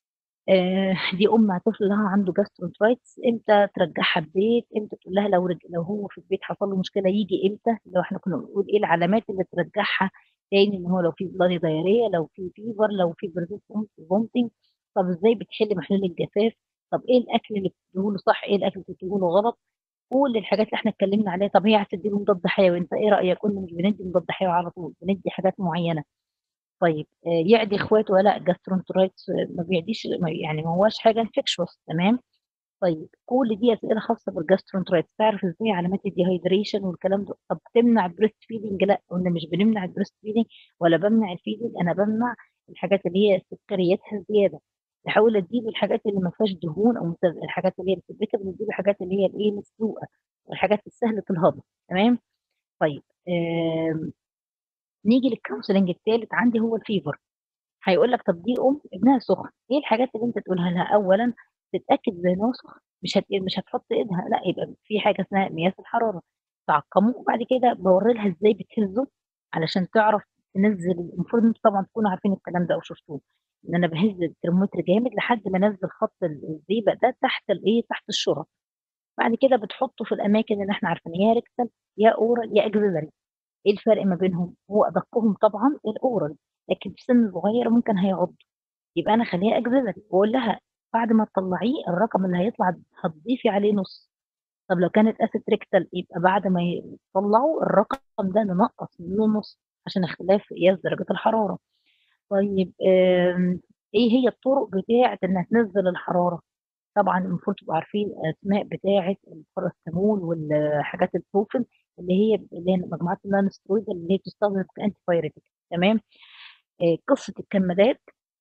آآ دي أم طفلها عنده gastroenteritis إمتى ترجّعها البيت، إمتى تقول لها لو رج لو هو في البيت حصل له مشكلة ييجي إمتى، اللي هو إحنا كنا بنقول إيه العلامات اللي ترجّعها تاني إن هو لو في bloody diarrhea لو في fever لو في persistent vomiting طب إزاي بتحل محلول الجفاف، طب إيه الأكل اللي بتدّيه له صح، إيه الأكل اللي بتدّيه له غلط، كل الحاجات اللي إحنا اتكلمنا عليها، طب هي عايزة تدّي له مضاد حيوي أنت إيه رأيك؟ قُلنا مش بندّي مضاد حيوي على طول، بندّي حاجات معيّنة. طيب آآ يعدي إخواته والّا لأ gastroenteritis ما بيعديش ما يعني ما هواش حاجة infectious تمام؟ طيب كل دي أسئلة خاصة بالgastroenteritis تعرف إزاي علامات الdehydration والكلام ده، طب تمنع الbreast feeding لأ، قُلنا مش بنمنع الbreast feeding ولا بامنع الfeeding أنا بامنع الحاجات اللي هي سكرياتها زيادة، باحاول أدّي له الحاجات اللي ما فيهاش دهون أو مت الحاجات اللي هي مسبكة بندّي له الحاجات اللي هي الإيه، مسلوقة والحاجات السهلة الهضم تمام؟ طيب آمم نيجي للcounseling التالت عندي هو الfever هيقول لك طب دي أم ابنها سُخن، إيه الحاجات اللي أنت تقولها لها؟ أولًا تتأكد إذا إن هو سُخن مش هت مش هتحط إيدها لأ، يبقى في حاجة اسمها قياس الحرارة تعقّمه وبعد كده باورّي لها إزاي بتهزّه علشان تعرف تنزّل المفروض إن أنتم طبعًا تكونوا عارفين الكلام ده أو شفتوه، إن أنا باهز الترمومتر جامد لحد ما أنزّل خط ال الزيبق ده تحت الإيه، تحت الشُرَط، بعد كده بتحطه في الأماكن اللي إحنا عارفينها يا rectal يا oral يا axillary إيه الفرق ما بينهم؟ هو أدقهم طبعًا الoral لكن في سِن صغير ممكن هيعض، يبقى أنا أخلّيها axillary وأقول لها بعد ما تطلّعيه الرقم اللي هيطلع هتضيفي عليه نُص، طب لو كانت قاست rectal يبقى بعد ما ي تطلّعه الرقم ده ننقّص منه نُص عشان اختلاف قياس درجة الحرارة. طيب آمم إيه هي الطرق بتاعة إنها تنزّل الحرارة؟ طبعًا المفروض تبقوا عارفين الأسماء بتاعة الباراسيتامول والحاجات البروفين اللي هي اللي هي مجموعات الnonsteroidal اللي هي بتستخدم كantipiretic تمام؟ آآ قصة الكمادات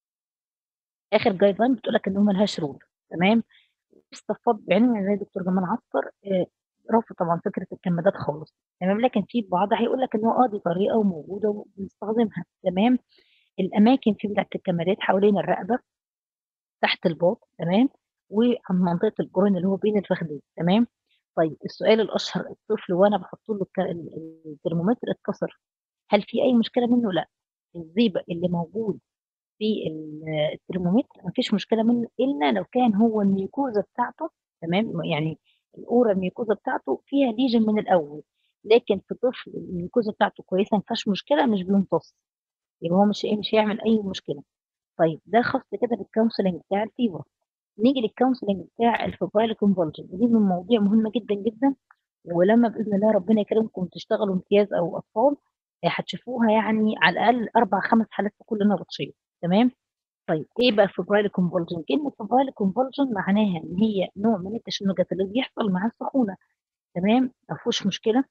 آخر guideline بتقول لك إن هو ما لهاش role تمام؟ استفاض بعلم زي دكتور جمال عسكر آآ رافض طبعًا فكرة الكمادات خالص تمام، لكن في البعض هيقول لك إن هو آه دي طريقة وموجودة وبنستخدمها تمام، الأماكن في بتاعة الكمادات حوالين الرقبة تحت الباط تمام، وعند منطقة الجروين اللي هو بين الفخذين تمام، طيب السؤال الأشهر الطفل وأنا باحط له الك ال الترمومتر اتكسر، هل في أي مشكلة منه؟ لأ، الزيبق اللي موجود في ال الترمومتر ما فيش مشكلة منه إلا لو كان هو الميوكوزا بتاعته تمام، يعني الأورا الميوكوزا بتاعته فيها lesion من الأول، لكن في طفل الميوكوزا بتاعته كويسة ما فيهاش مشكلة مش بيمتص، يبقى هو مش إيه، مش هيعمل أي مشكلة. طيب ده خاص كده بالcounseling بتاع الفيفر، نيجي للcounseling بتاع الfebrile convulsion ودي من المواضيع مهمة جدًا، جدًا، ولمّا بإذن الله ربنا يكرمكم تشتغلوا امتياز أو أطفال آآ هتشوفوها يعني على الأقل 4، 5 حالات في كل نبطشية تمام، طيب إيه بقى febrile convulsion؟ كلمة febrile convulsion معناها إن هي نوع من التشنجات اللي بيحصل مع السخونة تمام، ما فيهوش مشكلة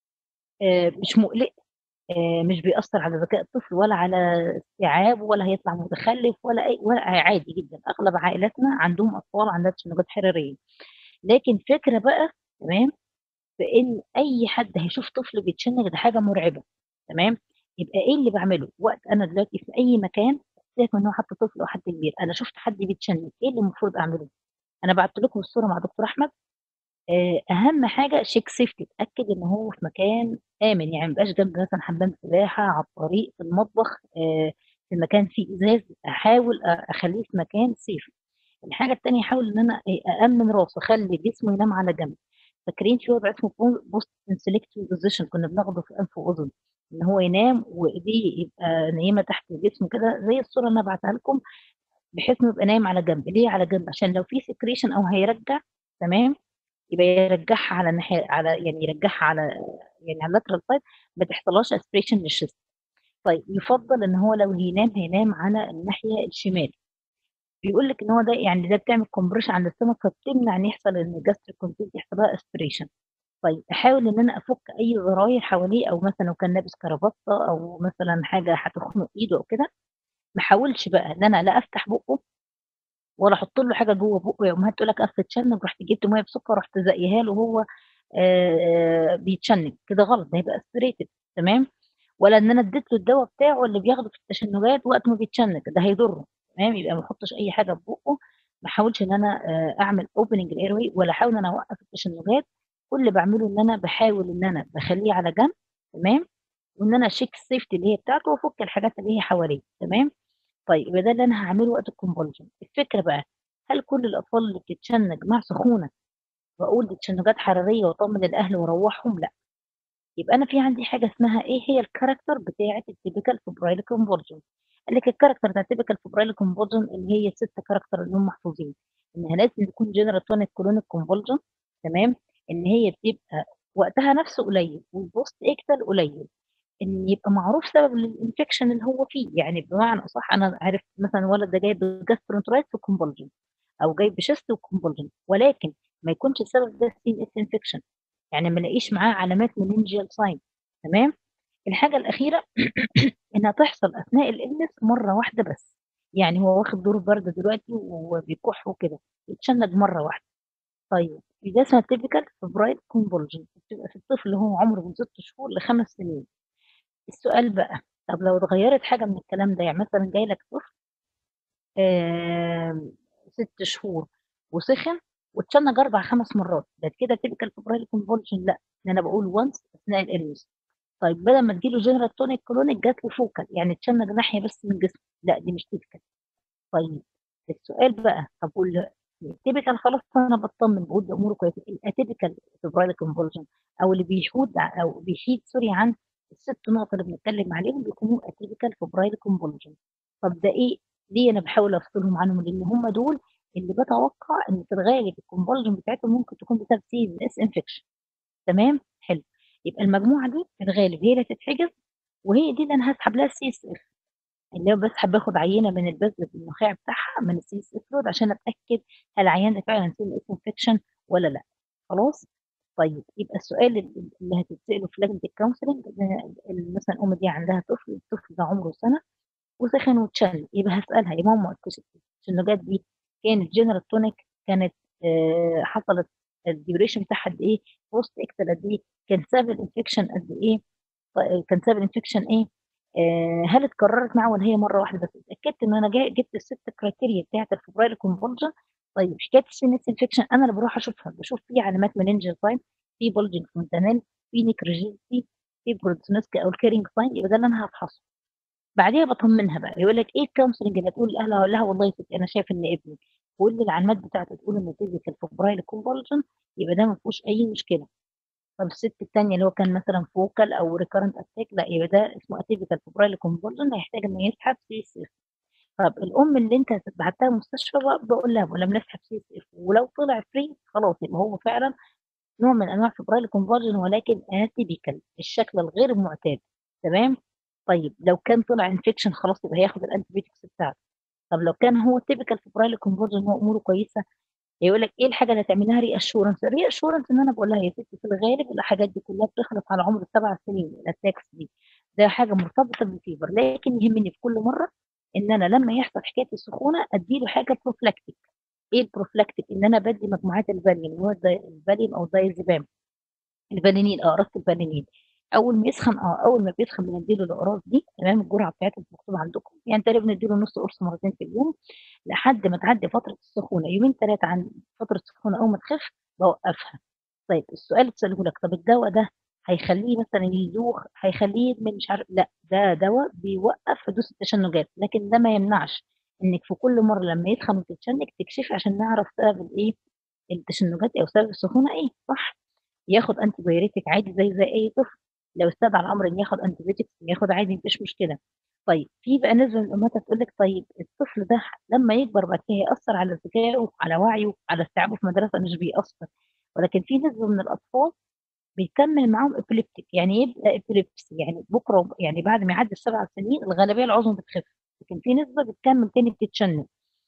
آآ مش مُقلق آآ مش بيأثّر على ذكاء الطفل ولا على استيعابه ولا هيطلع متخلِّف ولا أي ولا عادي جدًا، أغلب عائلاتنا عندهم أطفال عندها تشنجات حرارية، لكن فكرة بقى تمام، في إن أي حد هيشوف طفل بيتشنج ده حاجة مرعبة تمام، يبقى إيه اللي باعمله؟ وقت أنا دلوقتي في أي مكان سيبك من إن هو حتى طفل أو حد كبير، أنا شُفت حد بيتشنج إيه اللي المفروض أعمله؟ أنا بعتّ لكم الصورة مع دكتور أحمد آآ أهم حاجة check safety اتأكد إن هو في مكان آمن، يعني ما يبقاش جنب مثلًا حمام سباحة، على الطريق، في المطبخ، آآ في مكان فيه إزاز، أحاول أ أخلّيه في مكان safe. الحاجة التانية أحاول إن أنا آآ أأمِّن راسه، أخلّي جسمه ينام على جنب. فاكرين في وضع اسمه بو post insulective position كنا بناخده في أنف وأذن، إن هو ينام وإيديه يبقى نايمة تحت جسمه كده زي الصورة اللي أنا باعتها لكم، بحيث إنه يبقى نايم على جنب، ليه على جنب؟ عشان لو في secretion أو هيرجّع تمام، يبقى يرجّعها على الناحية على يعني يرجّعها على يعني على الlateral side ما تحصلهاش aspiration للchest. طيب يُفضّل إن هو لو هينام، هينام على الناحية الشمال. بيقول لِك إن هو ده يعني ده بتعمل compression على الstomach فبتمنع إن يحصل إن الgastric consent يحصل لها aspiration. طيب أحاول إن أنا أفُك أي زراير حواليه أو مثلًا لو كان لابس كرافتة أو مثلًا حاجة هتخنق إيده أو كده، ما احاولش بقى إن أنا لا أفتح بُقّه ولا أحُط له حاجة جوّه بُقّه، يا أمهات تقول لك أصل اتشنج رُحت جِبت مَيّة بسُكّر رُحت زاقيها له وهو آآ بيتشنج، كده غلط ده هيبقى aspirated تمام، ولا إن أنا ادّيت له الدوا بتاعه اللي بياخده في التشنجات وقت ما بيتشنج، ده هيضره تمام، يبقى ما احُطّش أي حاجة في بُقّه ما احاولش إن أنا آآ أعمل opening الairway ولا أحاول إن أنا أوقّف التشنجات، كل اللي باعمله إن أنا باحاول إن أنا باخلّيه على جنب تمام، وإن أنا أcheck الsafety اللي هي بتاعته وأفُك الحاجات اللي هي حواليه تمام، طيب يبقى ده اللي أنا هاعمله وقت الconvulsion الفكرة بقى هل كل الأطفال اللي بتتشنج مع سخونة باقول دي تشنجات حرارية وأطمن الأهل وأروّحهم لأ، يبقى أنا في عندي حاجة اسمها إيه هي الcharacter بتاعة الtypical febrile convulsion قال لِك الcharacter بتاع الtypical febrile convulsion اللي هي ال6 character اللي هم محفوظين، إنها لازم تكون general tonic clonic convulsion تمام، إن هي بتبقى وقتها نفسه قليل والpost ictal قليل، إن يبقى معروف سبب الinfection اللي هو فيه، يعني بمعنى أصح أنا عرفت مثلًا الولد ده جاي بgastroenteritis وconvulsion أو جاي بchest وconvulsion ولكن ما يكونش السبب ده CNS infection يعني ما الاقيش معاه علامات meningeal sign تمام، الحاجة الأخيرة إنها تحصل أثناء الillness مرّة واحدة بس، يعني هو واخد دور برد دلوقتي وبيكح وكده، يتشنج مرّة واحدة، طيب ده اسمها typical febrile convulsion بتبقى في الطفل اللي هو عمره من 6 شهور ل5 سنين، السؤال بقى طب لو اتغيّرت حاجة من الكلام ده، يعني مثلًا جاي لك طفل آمم 6 شهور وسِخِن واتشنج 4، 5 مرات، ده كده typical febrile convulsion لأ، ده أنا باقول once أثناء الillness طيب بدل ما تيجي له general tonic clonic جات له focal يعني اتشنج ناحية بس من جسمه، لأ دي مش typical طيب السؤال بقى طب وال الtypical خلاص أنا باطمن باقول ده أموره كويسة، الatypical febrile convulsion أو اللي بيحود أو بيحيد سوري عن ال6 نقط اللي بنتكلم عليهم بيكونوا atypical febrile convulsion طب ده إيه ليه أنا باحاول أفصلهم عنهم؟ لإن هم دول اللي باتوقع إن في الغالب الconvulsion بتاعتهم ممكن تكون بسبب CNS infection تمام، حلو، يبقى المجموعة دي في الغالب هي اللي هتتحجز وهي دي اللي أنا هاسحب لها الCSF اللي هو باسحب باخد عينة من البذل بالنخاع بتاعها من الCSF fluid عشان أتأكد هل العيان ده فعلًا CNS infection والّا لأ، خلاص؟ طيب يبقى السؤال ال اللي هتتسأله في لجنة الcounseling ال مثلًا الأم دي عندها طفل، الطفل ده عمره سنة وسِخِن واتشنج، يبقى هاسألها يا ماما التشنجات دي كانت general tonic كانت آآ حصلت الduration بتاعها قد إيه، post ictal قد إيه، كان سبب الinfection قد إيه، ط كان سبب الinfection إيه، آآ هل اتكررت معاه والّا هي مرّة واحدة بس، اتأكدت إن أنا جا جبت ال6 criteria بتاعة الfebrile convulsion طيب حكاية الCNS infection أنا اللي باروح أشوفها، باشوف في علامات meningeal sign في bulging fontanelle في necrosis في Brodzinski أو الcaring sign يبقى ده اللي أنا هافحصه. بعديها باطمنها بقى، يقول لك إيه الcounseling اللي هتقول لأهلها، هاقول لها والله يا ستي أنا شايف إن ابني كل العلامات بتاعته تقول إنه typical febrile convulsion يبقى ده ما فيهوش أي مشكلة. طب الست التانية اللي هو كان مثلًا focal أو recurrent attack لأ يبقى ده اسمه atypical febrile convulsion هيحتاج إنه يسحب CSF. طب الأم اللي أنت بعتّها المستشفى ب باقول لها باقول لها بنسحب CSF ولو طلع free خلاص يبقى هو فعلًا نوع من أنواع febrile convulsion ولكن atypical الشكل الغير معتاد تمام، طيب لو كان طلع infection خلاص يبقى هياخد الantibiotics بتاعته. طب لو كان هو typical febrile convulsion هو أموره كويسة يقول لك إيه الحاجة اللي هتعمل لها reassurance الreassurance إن أنا باقول لها يا ستي في الغالب الحاجات دي كلها بتخلص على عمر ال7 سنين الattacks دي، ده حاجة مرتبطة بالfever لكن يهمني في كل مرّة إن أنا لمّا يحصل حكاية السخونة أدّي له حاجة prophylactic إيه الprophylactic إن أنا بادّي مجموعات الValium اللي هو الد الValium أو الdiazepam الفالينين آه قراصة الفالينين أول ما يسخن آه، أول ما بيسخن بندّي له الأقراص دي تمام، الجرعة بتاعتها مكتوبة عندكم، يعني تقريبا بندّي له نُص قرص مرتين في اليوم لحد ما تعدّي فترة السخونة، يومين 3 عن فترة السخونة أول ما تخف باوقّفها. طيب السؤال اللي باسأله لك طب الدوا ده هيخلّيه مثلًا يدوخ، هيخلّيه يدمن مش عارف لأ، ده دوا بيوقّف حدوث التشنجات، لكن ده ما يمنعش إنِّك في كل مرّة لمّا يسخن وتتشنج تكشفي عشان نعرف سبب الإيه، التشنجات أو سبب السخونة إيه، صح؟ ياخد antibiotic عادي زيه زي أي طفل، لو استدعى الأمر إنه ياخد antibiotics ياخد عادي ما فيش مشكلة. طيب في بقى نسبة من الأمهات هتقول لك طيب الطفل ده لمّا يكبر بعد كده هيأثّر على ذكائه، على وعيه، على استيعابه في المدرسة، مش بيأثّر، ولكن في نسبة من الأطفال بيكمّل معاهم epileptic يعني يبقى epilepsy يعني بكرة وب يعني بعد ما يعدّي ال7 سنين الغالبية العظمى بتخف، لكن في نسبة بتكمّل تاني بتتشنج.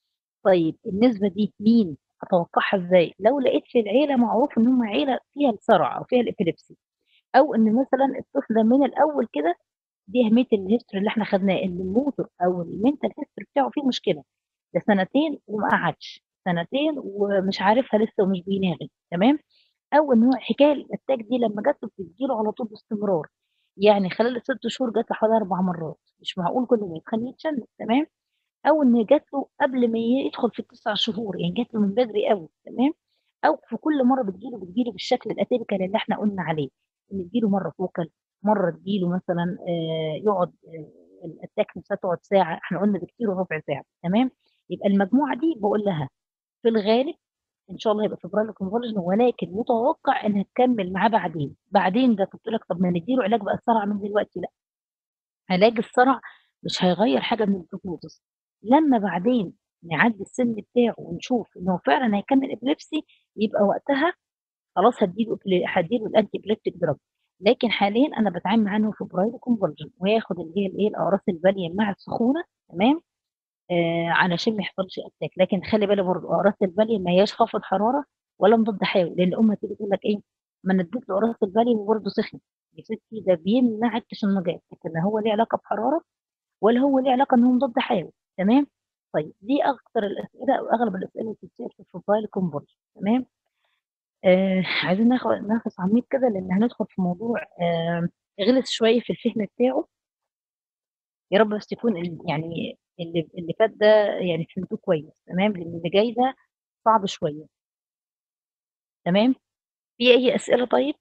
طيب النسبة دي مين؟ أتوقعها إزاي؟ لو لقيت في العيلة معروف إن هم عيلة فيها الصرع أو فيها الepilepsy أو إن مثلًا الطفل ده من الأول كده دي أهمية الhistory اللي إحنا خدناه إن الmotor أو الmental history بتاعه فيه مشكلة، ده سنتين وما قعدش، سنتين ومش عارفها لسه ومش بيناغي تمام، أو إن هو الحكاية الattack دي لمّا جات له بتيجي له على طول باستمرار، يعني خلال ال6 شهور جات له حوالي 4 مرات، مش معقول كل ما يتخن يتشنج تمام، أو إن جات له قبل ما يدخل في ال9 شهور، يعني جات له من بدري أوي تمام، أو في كل مرّة بتيجي له بتيجي له بالشكل الatypical اللي إحنا قُلنا عليه، إن تيجي له مرّة focal مرّة تيجي له مثلًا آآ يقعد آآ الattack نفسها تقعد ساعة، إحنا قُلنا بكتير ربع ساعة تمام، يبقى المجموعة دي باقول لها في الغالب إن شاء الله هيبقى febrile convulsion ولكن متوقع إنها تكمّل معاه بعدين، بعدين ده كنت أقول لك طب ما ندّي له علاج بقى الصرع من دلوقتي، لأ. علاج الصرع مش هيغيّر حاجة من الprognosis لمّا بعدين نعدّي السِن بتاعه ونشوف إن هو فعلًا هيكمّل epilepsy يبقى وقتها خلاص هادّي له ال هادّي له الanti-epileptic drug لكن حاليًا أنا باتعامل معاه إن هو febrile convulsion وياخد اللي هي الإيه، الأقراص الValium مع السخونة تمام، آآ علشان ما يحصلش attack لكن خلّي بالِك برضه أقراص الValium ما هياش خافض حرارة ولا مضاد حيوي، لإن الأم هتيجي تقول لك إيه، ما أنا ادّيت له قراص الValium وبرضه سِخن، يا ستي ده بيمنع التشنجات، لكن لا هو ليه علاقة بحرارة ولا هو ليه علاقة إن هو مضاد حيوي تمام، طيب دي أكتر الأسئلة أو أغلب الأسئلة اللي بتتسأل في الfebrile convulsion تمام، آآ عايزين ناخد نَفَس عميق كده لإن هندخل في موضوع آآ غِلِس شوية في الفهم بتاعه. يا رب بس يكون ال يعني اللي اللي فات ده يعني فهمتوه كويس تمام، لإن اللي جاي ده صعب شوية. تمام، في أي أسئلة طيب؟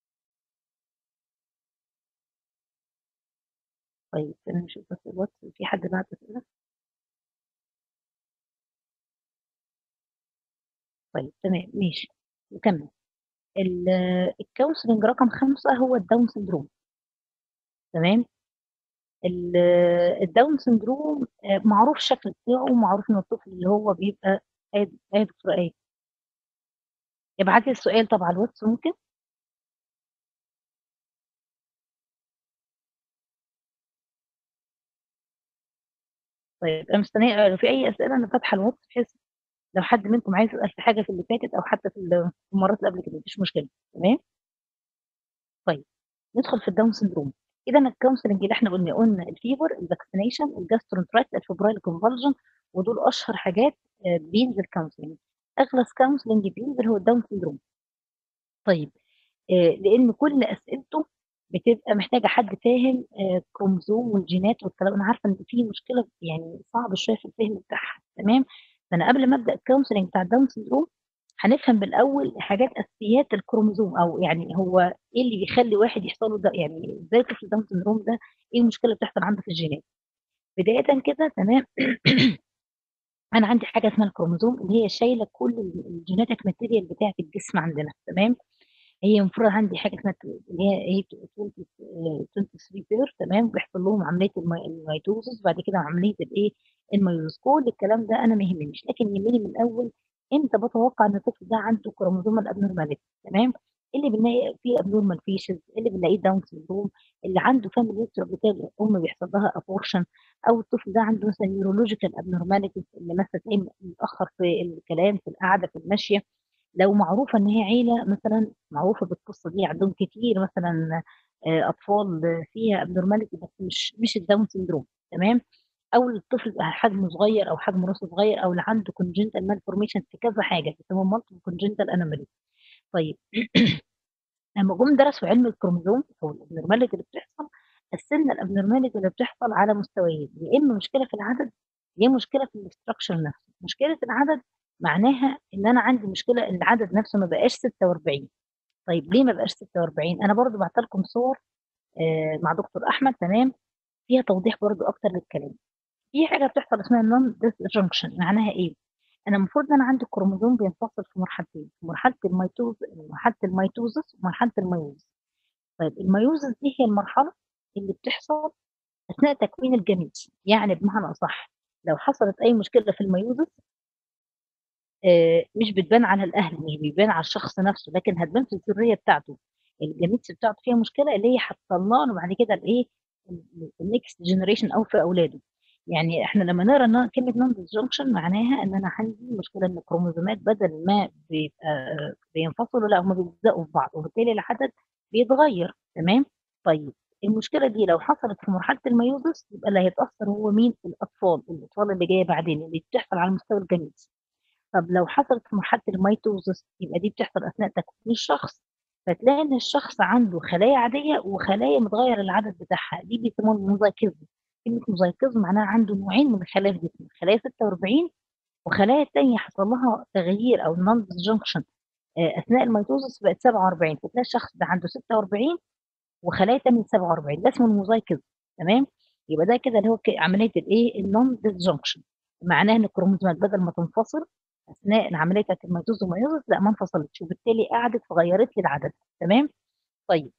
طيب خلّينا نشوف بس الواتس في حد بعت أسئلة؟ طيب تمام ماشي، نكمّل. ال الcounselling رقم 5 هو الdown syndrome. تمام، ال الdown syndrome آآ معروف الشكل بتاعه ومعروف إن الطفل اللي هو بيبقى آية آية يا دكتورة آية. ابعتي السؤال طَب على الواتس ممكن؟ طيب أنا مستنية لو في أي أسئلة أنا فاتحة الواتس بحيث لو حد منكم عايز يسأل في حاجة في اللي فاتت أو حتى في ال في المرّات اللي قبل كده، ما فيش مشكلة، تمام؟ طيب، ندخل في الdown syndrome. إذًا الcounselling اللي إحنا قُلنا، قُلنا الفيفر، الvaccination، الgastroenteritis، الfebrile convulsion ودول أشهر حاجات آآ بينزل counselling. أغلى counselling بينزل هو الdown syndrome. طيب، آآ لإن كل أسئلته بتبقى محتاجة حد فاهم آآ كروموزوم والجينات والكلام أنا عارفة إن في مشكلة يعني صعبة شوية في الفهم بتاعها، تمام؟ فأنا قبل ما أبدأ الcounselling بتاع الdown syndrome هنفهم بالأول حاجات أساسيات الكروموزوم أو يعني هو إيه اللي بيخلّي واحد يحصل له ده يعني إزاي طفل down syndrome ده إيه المشكلة اللي بتحصل عنده في الجينات. بدايةً كده تمام، أنا عندي حاجة اسمها الكروموزوم اللي هي شايلة كل ال الgenetic material بتاعة الجسم عندنا تمام، هي المفروض عندي حاجة اسمها ت اللي هي إيه 20 آآ 23 pair تمام، بيحصل لهم عملية الم الميتوزس وبعد كده عملية الإيه، الميوزس كل الكلام ده أنا ما يهمنيش، لكن يهمني من الأول إمتى باتوقع إن الطفل ده عنده chromosomal abnormality تمام، اللي بنلاقي فيه abnormal features اللي بنلاقيه down syndrome اللي عنده family history قبل كده الأم بيحصل لها abortion أو الطفل ده عنده مثلًا neurological abnormalities اللي مثلًا تلاقيه متأخر في الكلام، في القعدة، في المشية. لو معروفة إن هي عيلة مثلًا معروفة بالقصة دي عندهم كتير مثلًا آآ أطفال فيها abnormality بس مش مش الdown syndrome تمام، أو الطفل بيبقى حجمه صغير أو حجم راسه صغير أو اللي عنده congenital malformation في كذا حاجة بيسموهم multiple congenital anomaly. طيب لمّا جُم درسوا علم الكروموزوم أو الabnormality اللي بتحصل، قسّمنا الabnormality اللي بتحصل على مستويين، يا إما مشكلة في العدد، يا مشكلة في الstructure نفسه. مشكلة العدد معناها إن أنا عندي مشكلة إن العدد نفسه ما بقاش 46 طيب ليه ما بقاش 46 أنا برضه باعتة لكم صور آآ مع دكتور أحمد تمام، فيها توضيح برضه أكتر للكلام. في حاجة بتحصل اسمها non disjunction معناها إيه؟ أنا المفروض إن أنا عندي الكروموزوم بينفصل في مرحلتين، في مرحلة الميتوز مرحلة الميتوزس ومرحلة الميوزس. طيب الميوزس دي هي المرحلة اللي بتحصل أثناء تكوين الجنين، يعني بمعنى أصح لو حصلت أي مشكلة في الميوزس آآ مش بتبان على الأهل، مش بيبان على الشخص نفسه، لكن هتبان في الذرية بتاعته، الجينيتكس بتاعته فيها مشكلة اللي هي هتطلّع له بعد كده الإيه، ال الnext generation أو في أولاده. يعني إحنا لمّا نقرا إن كلمة non disjunction معناها إن أنا عندي مشكلة إن الكروموزومات بدل ما بيبقى بينفصلوا لأ هُم بيلزقوا في بعض، وبالتالي العدد بيتغيّر تمام، طيب المشكلة دي لو حصلت في مرحلة الميوزس يبقى اللي هيتأثّر هو مين؟ الأطفال، الأطفال اللي جاية بعدين اللي بتحصل على مستوى الجنين. طب لو حصلت في مرحلة الميتوزس يبقى دي بتحصل أثناء تكوين الشخص، فتلاقي إن الشخص عنده خلايا عادية وخلايا متغيّر العدد بتاعها، دي بيسموها الموزايكيزم كلمة مزيكوز معناها عنده نوعين من الخلايا في جسمه خلايا 46 وخلايا تانية حصل لها تغيير أو non disjunction آآ أثناء الميتوزس بقت 47 فتلاقي الشخص ده عنده 46 وخلايا تانية 47 ده اسمه المزيكوز تمام؟ يبقى ده كده اللي هو ك عملية الإيه الnon disjunction معناها إن الكروموسومات بدل ما تنفصل أثناء العملية بتاعة الميتوز والميوزس لأ ما انفصلتش وبالتالي قعدت فغيّرت لي العدد تمام؟ طيب.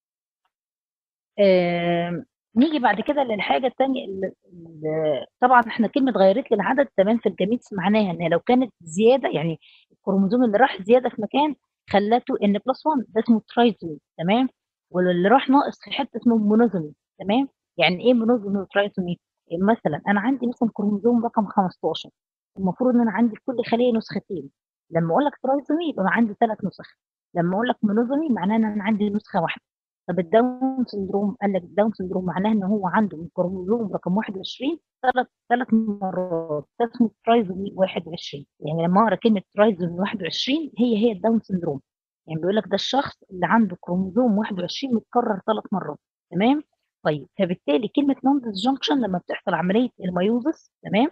آمم نيجي بعد كده للحاجة التانية ال ال طبعًا إحنا كلمة غيّرت لي العدد تمام في الجميتس معناها إن لو كانت زيادة يعني الكروموسوم اللي راح زيادة في مكان خلّته N+1 ده اسمه trisomy تمام؟ واللي راح ناقص في حتة اسمه monosomy تمام؟ يعني إيه monosomy وtrisomy؟ مثلًا أنا عندي مثلًا كروموسوم رقم 15 المفروض إن أنا عندي في كل خلية نسختين لمّا أقول لك trisomy يبقى عندي 3 نسخ لمّا أقول لك monosomy معناه إن أنا عندي نسخة واحدة طب الداون سيندروم قال لك الداون سيندروم معناه إن هو عنده من الكروموسوم رقم 21 3 3 مرات ده اسمه trisomy 21 يعني لمّا أقرا كلمة trisomy 21 هي، هي الداون سيندروم يعني بيقول لك ده الشخص اللي عنده كروموسوم 21 متكرر 3 مرات تمام؟ طيب فبالتالي كلمة non disjunction لمّا بتحصل عملية الميوزس تمام؟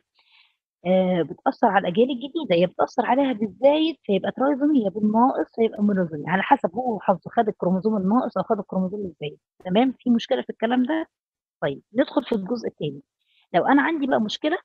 آآ بتأثّر على الأجيال الجديدة يا بتأثّر عليها بالزايد فيبقى trisomy يا بالناقص فيبقى monosomy على حسب هو وحظه خد الكروموسوم الناقص أو خد الكروموسوم الزايد تمام؟ في مشكلة في الكلام ده؟ طيب ندخل في الجزء التاني لو أنا عندي بقى مشكلة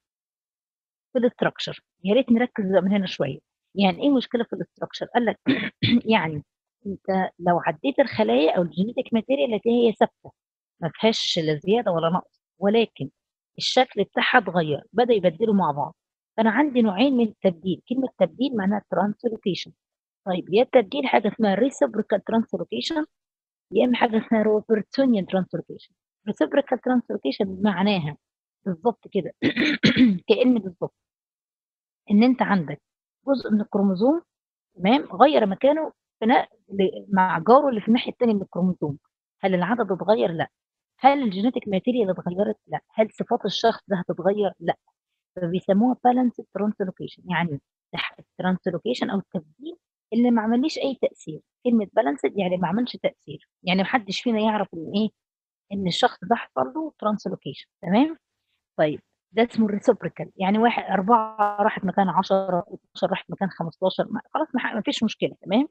في الstructure يا ريت نركّز بقى من هنا شوية يعني إيه مشكلة في الstructure؟ قال لك يعني أنت لو عدّيت الخلايا أو الgenetic material هتلاقيها هي ثابتة ما فيهاش لا زيادة ولا نقص ولكن الشكل بتاعها اتغيّر بدأ يبدّلوا مع بعض فأنا عندي نوعين من التبديل كلمة تبديل معناها translocation طيب يا التبديل حاجة اسمها reciprocal translocation يا إما حاجة اسمها Robertsonian translocation reciprocal translocation معناها بالضبط كده كإن بالضبط إن أنت عندك جزء من الكروموسوم تمام غيّر مكانه في ن ل مع جاره اللي في الناحية التانية من الكروموسوم هل العدد اتغيّر؟ لأ هل الgenetic material اتغيّرت؟ لأ هل صفات الشخص ده هتتغيّر؟ لأ فبيسموها balanced translocation يعني تح الtranslocation أو التبديل اللي ما عملّيش أي تأثير كلمة balanced يعني ما عملش تأثير يعني ما حدش فينا يعرف إن إيه إن الشخص ده حصل له translocation تمام؟ طيب ده اسمه الreciprocal يعني واحد 4 راحت مكان 10 12 راحت مكان 15 ما خلاص ما ح ما فيش مشكلة تمام؟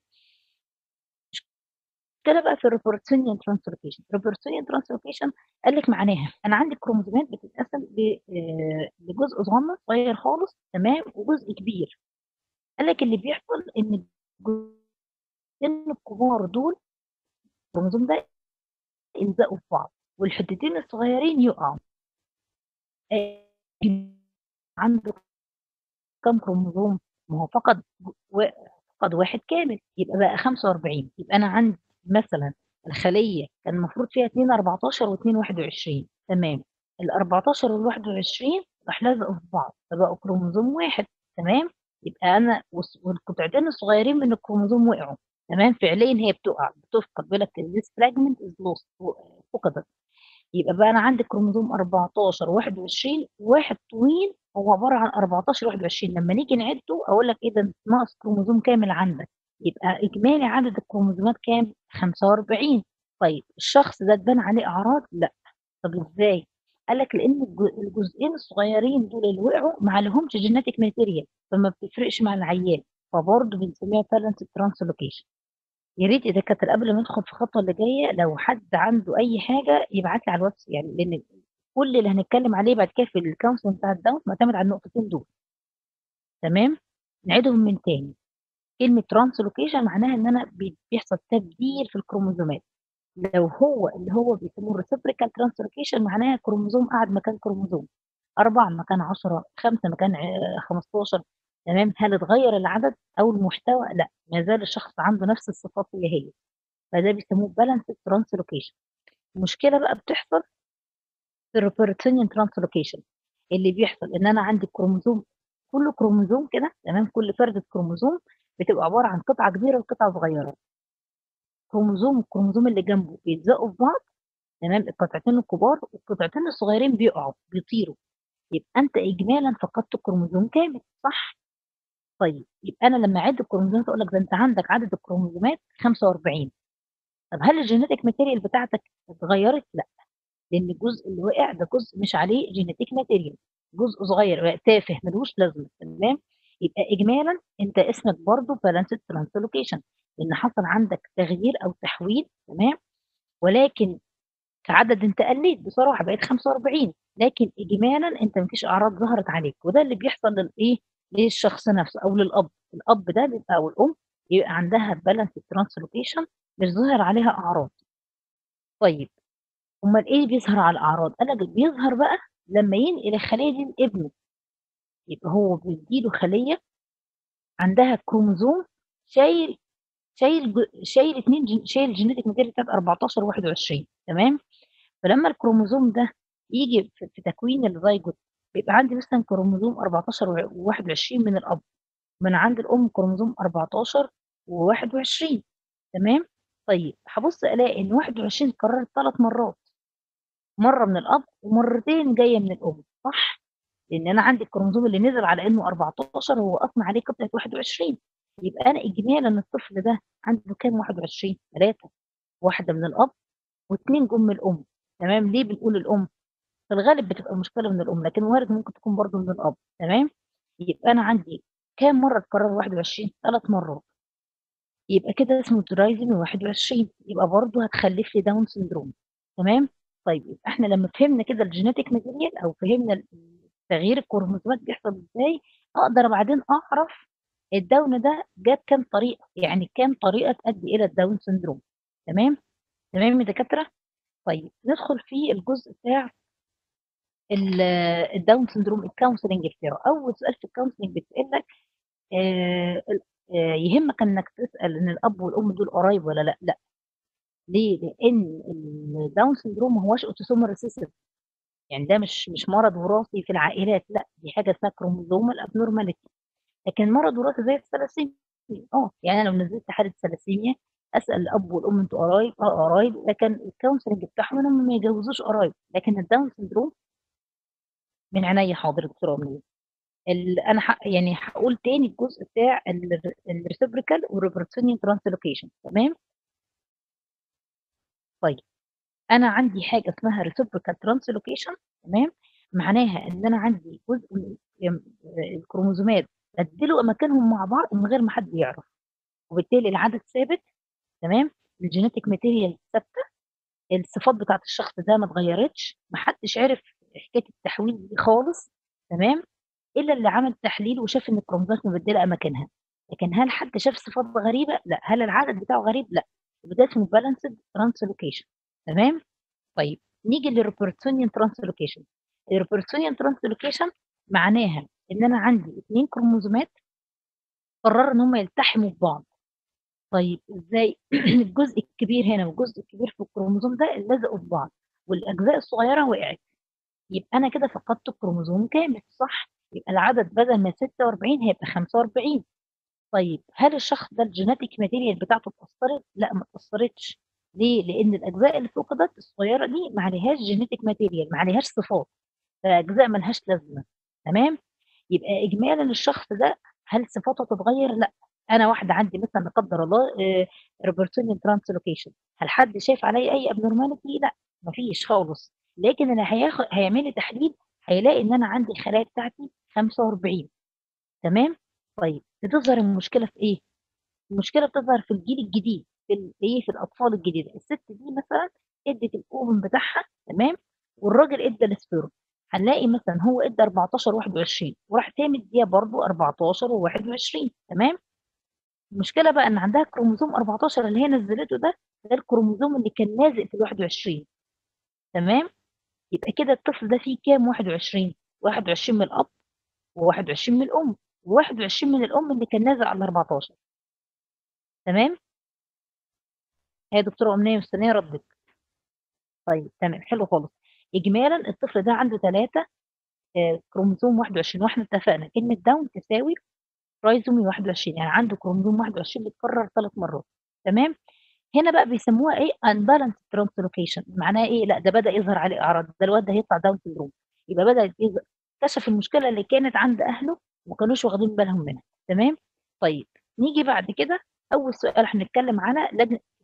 المشكلة بقى في الRobertsonian translocation Robertsonian translocation قال لك معناها أنا عندي الكروموسومات بتتقسم ل آآ لجزء صغنن صغير خالص تمام وجزء كبير قال لك اللي بيحصل إن الجزئين الكبار دول الكروموسوم ده يلزقوا في بعض والحتتين الصغيرين يقعوا آآ عنده كام كروموسوم؟ ما هو فقد و فقد واحد كامل يبقى بقى 45 يبقى أنا عندي مثلًا الخلية كان المفروض فيها 2 14 و2 21 تمام ال14 وال21 راح لزقوا في بعض فبقوا كروموسوم واحد تمام؟ يبقى أنا والص والقطعتين الصغيرين من الكروموسوم وقعوا تمام فعليًا هي بتقع بتفقد بيقول لك this fragment is lost و فُقدت يبقى بقى أنا عندي كروموسوم 14 و21 واحد طويل هو عبارة عن 14 21 لمّا نيجي نعدّه أقول لك إيه ده ناقص كروموسوم كامل عندك يبقى إجمالي عدد الكروموسومات كام؟ 45 طيب الشخص ده اتبان عليه أعراض؟ لأ طب إزاي؟ قال لك لإن الج الجزئين الصغيرين دول اللي وقعوا ما عليهمش genetic material فما بتفرقش مع العيان فبرضه بنسميها balanced translocation يا ريت يا دكاترة قبل ما ندخل في الخطوة اللي جاية لو حد عنده أي حاجة يبعت لي على الواتس يعني لإن كل اللي هنتكلم عليه بعد كده في الcounseling بتاع الداون معتمد على النقطتين دول تمام؟ نعيدهم من تاني كلمة translocation معناها إن أنا بي بيحصل تبديل في الكروموسومات لو هو اللي هو بيسموه reciprocal translocation معناها كروموسوم قعد مكان كروموسوم 4 مكان 10 5 مكان ع 15 تمام هل اتغير العدد أو المحتوى؟ لأ ما زال الشخص عنده نفس الصفات هي، هي فده بيسموه balanced translocation المشكلة بقى بتحصل في الRobertsonian translocation اللي بيحصل إن أنا عندي الكروموسوم كل كروموسوم كده تمام كل فردة كروموسوم بتبقى عبارة عن قطعة كبيرة وقطعة صغيرة كروموسوم والكروموسوم اللي جنبه بيلزقوا في بعض تمام القطعتين الكبار والقطعتين الصغيرين بيقعوا بيطيروا يبقى أنت إجمالًا فقدت كروموسوم كامل صح؟ طيب يبقى أنا لمّا أعِد الكروموسومات أقول لك ده أنت عندك عدد الكروموسومات 45 طب هل الgenetic material بتاعتك اتغيّرت؟ لأ لان الجزء اللي وقع ده جزء مش عليه جينيتيك ماتيريال جزء صغير تافه ملوش لازمه تمام يبقى اجمالا انت اسمك برضه بالانسد ترانسلوكيشن لان حصل عندك تغيير او تحويل تمام ولكن كعدد انت قليت بصراحه بقيت 45 لكن اجمالا انت مفيش اعراض ظهرت عليك وده اللي بيحصل للايه للشخص نفسه او للاب الاب ده بيبقى او الام يبقى عندها بالانس ترانسلوكيشن مش ظاهر عليها اعراض طيب امال ايه بيظهر على الاعراض قال لك بيظهر بقى لما ينقل الخليه دي لابنه يبقى هو بيديله خليه عندها كروموزوم شايل شايل شايل اثنين جن... شايل جينيتك ماتيريال بتاعت 14 21 تمام فلما الكروموزوم ده يجي في, في تكوين الزيجوت بيبقى عندي مثلا كروموزوم 14 و21 من الاب من عند الام كروموزوم 14 و21 تمام طيب هبص الاقي ان 21 اتكررت ثلاث مرات مره من الاب ومرتين جايه من الام صح لان انا عندي الكروموزوم اللي نزل على انه 14 هو اصلا عليه قطعه 21 يبقى انا اجمالا الطفل ده عنده كام 21 ثلاثه واحده من الاب واثنين جم من الام تمام ليه بنقول الام في الغالب بتبقى المشكله من الام لكن وارد ممكن تكون برضه من الاب تمام يبقى انا عندي كام مره اتكرر 21 ثلاث مرات يبقى كده اسمه ترايزن 21 يبقى برضه هتخلف لي داون سندروم تمام طيب يبقى احنا لما فهمنا كده الجينيتك ماتيريال او فهمنا تغيير الكروموسومات بيحصل ازاي اقدر بعدين اعرف الداون ده جاب كام طريقه يعني كام طريقه تؤدي الى الداون سندروم تمام تمام يا دكاتره طيب ندخل في الجزء بتاع الداون سندروم الكونسلنج بتاعه اول سؤال في الكونسلنج بتسال لك آه آه يهمك انك تسال ان الاب والام دول قرايب ولا لا لا ليه لان الداون سندروم ما هوش اوتوسومال ريسيسيف يعني ده مش مش مرض وراثي في العائلات لا دي حاجه اسمها كروموزومال ابنورماليتي لكن مرض وراثي زي الثلاسيميا اه يعني انا لو نزلت حاله ثلاسيميا اسال الاب والام انتوا قرايب اه قرايب لكن الكونسلنج بتاعهم انهم ما يجوزوش قرايب لكن الداون سندروم من عينيا حاضر دكتوره امنيه انا حق يعني هقول تاني الجزء بتاع الريسبريكال والريبرتسونيان ترانسلوكيشن تمام طيب انا عندي حاجه اسمها ريسبريكال ترانسلوكيشن تمام معناها ان انا عندي جزء من الكروموزومات بدلوا اماكنهم مع بعض من غير ما حد يعرف وبالتالي العدد ثابت تمام الجينيتك ماتيريال ثابته الصفات بتاعت الشخص ده ما اتغيرتش ما حدش عرف حكايه التحويل دي خالص تمام الا اللي عمل تحليل وشاف ان الكروموزومات مبدله اماكنها لكن هل حد شاف صفات غريبه لا هل العدد بتاعه غريب لا وده اسمه بالانسد ترانسلوكيشن تمام طيب نيجي للريبرتسونيان ترانسلوكيشن الريبرتسونيان ترانسلوكيشن معناها ان انا عندي اثنين كروموزومات قرروا ان هم يلتحموا ببعض طيب ازاي الجزء الكبير هنا والجزء الكبير في الكروموزوم ده لزقوا في بعض والاجزاء الصغيره وقعت يبقى انا كده فقدت الكروموزوم كامل صح يبقى العدد بدل ما 46 هيبقى 45 طيب هل الشخص ده الجيناتيك ماتيريال بتاعته اتاثرت لا ما اتاثرتش ليه لان الاجزاء اللي فقدت الصغيره دي ما عليهاش جينيتك ماتيريال ما عليهاش صفات فاجزاء ما لهاش لازمه تمام يبقى اجمالا الشخص ده هل صفاته تتغير لا انا واحده عندي مثلا لا قدر الله ريبرتونيان ترانسلوكيشن هل حد شايف عليا اي ابنورماليتي لا مفيش خالص لكن اللي هياخد هيعمل لي تحليل هيلاقي ان انا عندي الخلايا بتاعتي 45 تمام طيب بتظهر المشكله في ايه المشكله بتظهر في الجيل الجديد في ايه في الاطفال الجديده الست دي مثلا ادت الاوفن بتاعها تمام والراجل ادى السبيرم هنلاقي مثلا هو ادى 14 21 وراح تاني مديها برضه 14 و21 تمام المشكله بقى ان عندها كروموزوم 14 اللي هي نزلته ده ده الكروموزوم اللي كان لازق في ال 21 تمام يبقى كده الطفل ده فيه كام 21 21 من الاب و21 من الام و21 من الام اللي كان نازل على 14 تمام هي دكتوره امنيه مستنيه ردك طيب تمام حلو خالص اجمالا الطفل ده عنده ثلاثة كروموزوم 21 واحنا اتفقنا كلمه داون تساوي ترايزومي 21 يعني عنده كروموزوم 21 بيتكرر ثلاث مرات تمام هنا بقى بيسموها ايه unbalanced ترانسلوكيشن معناها ايه لا ده بدا يظهر عليه اعراض ده الواد ده هيطلع داون سندروم يبقى بدا يظهر كشف المشكله اللي كانت عند اهله وما كانوش واخدين بالهم منها تمام طيب نيجي بعد كده اول سؤال هنتكلم على لجنه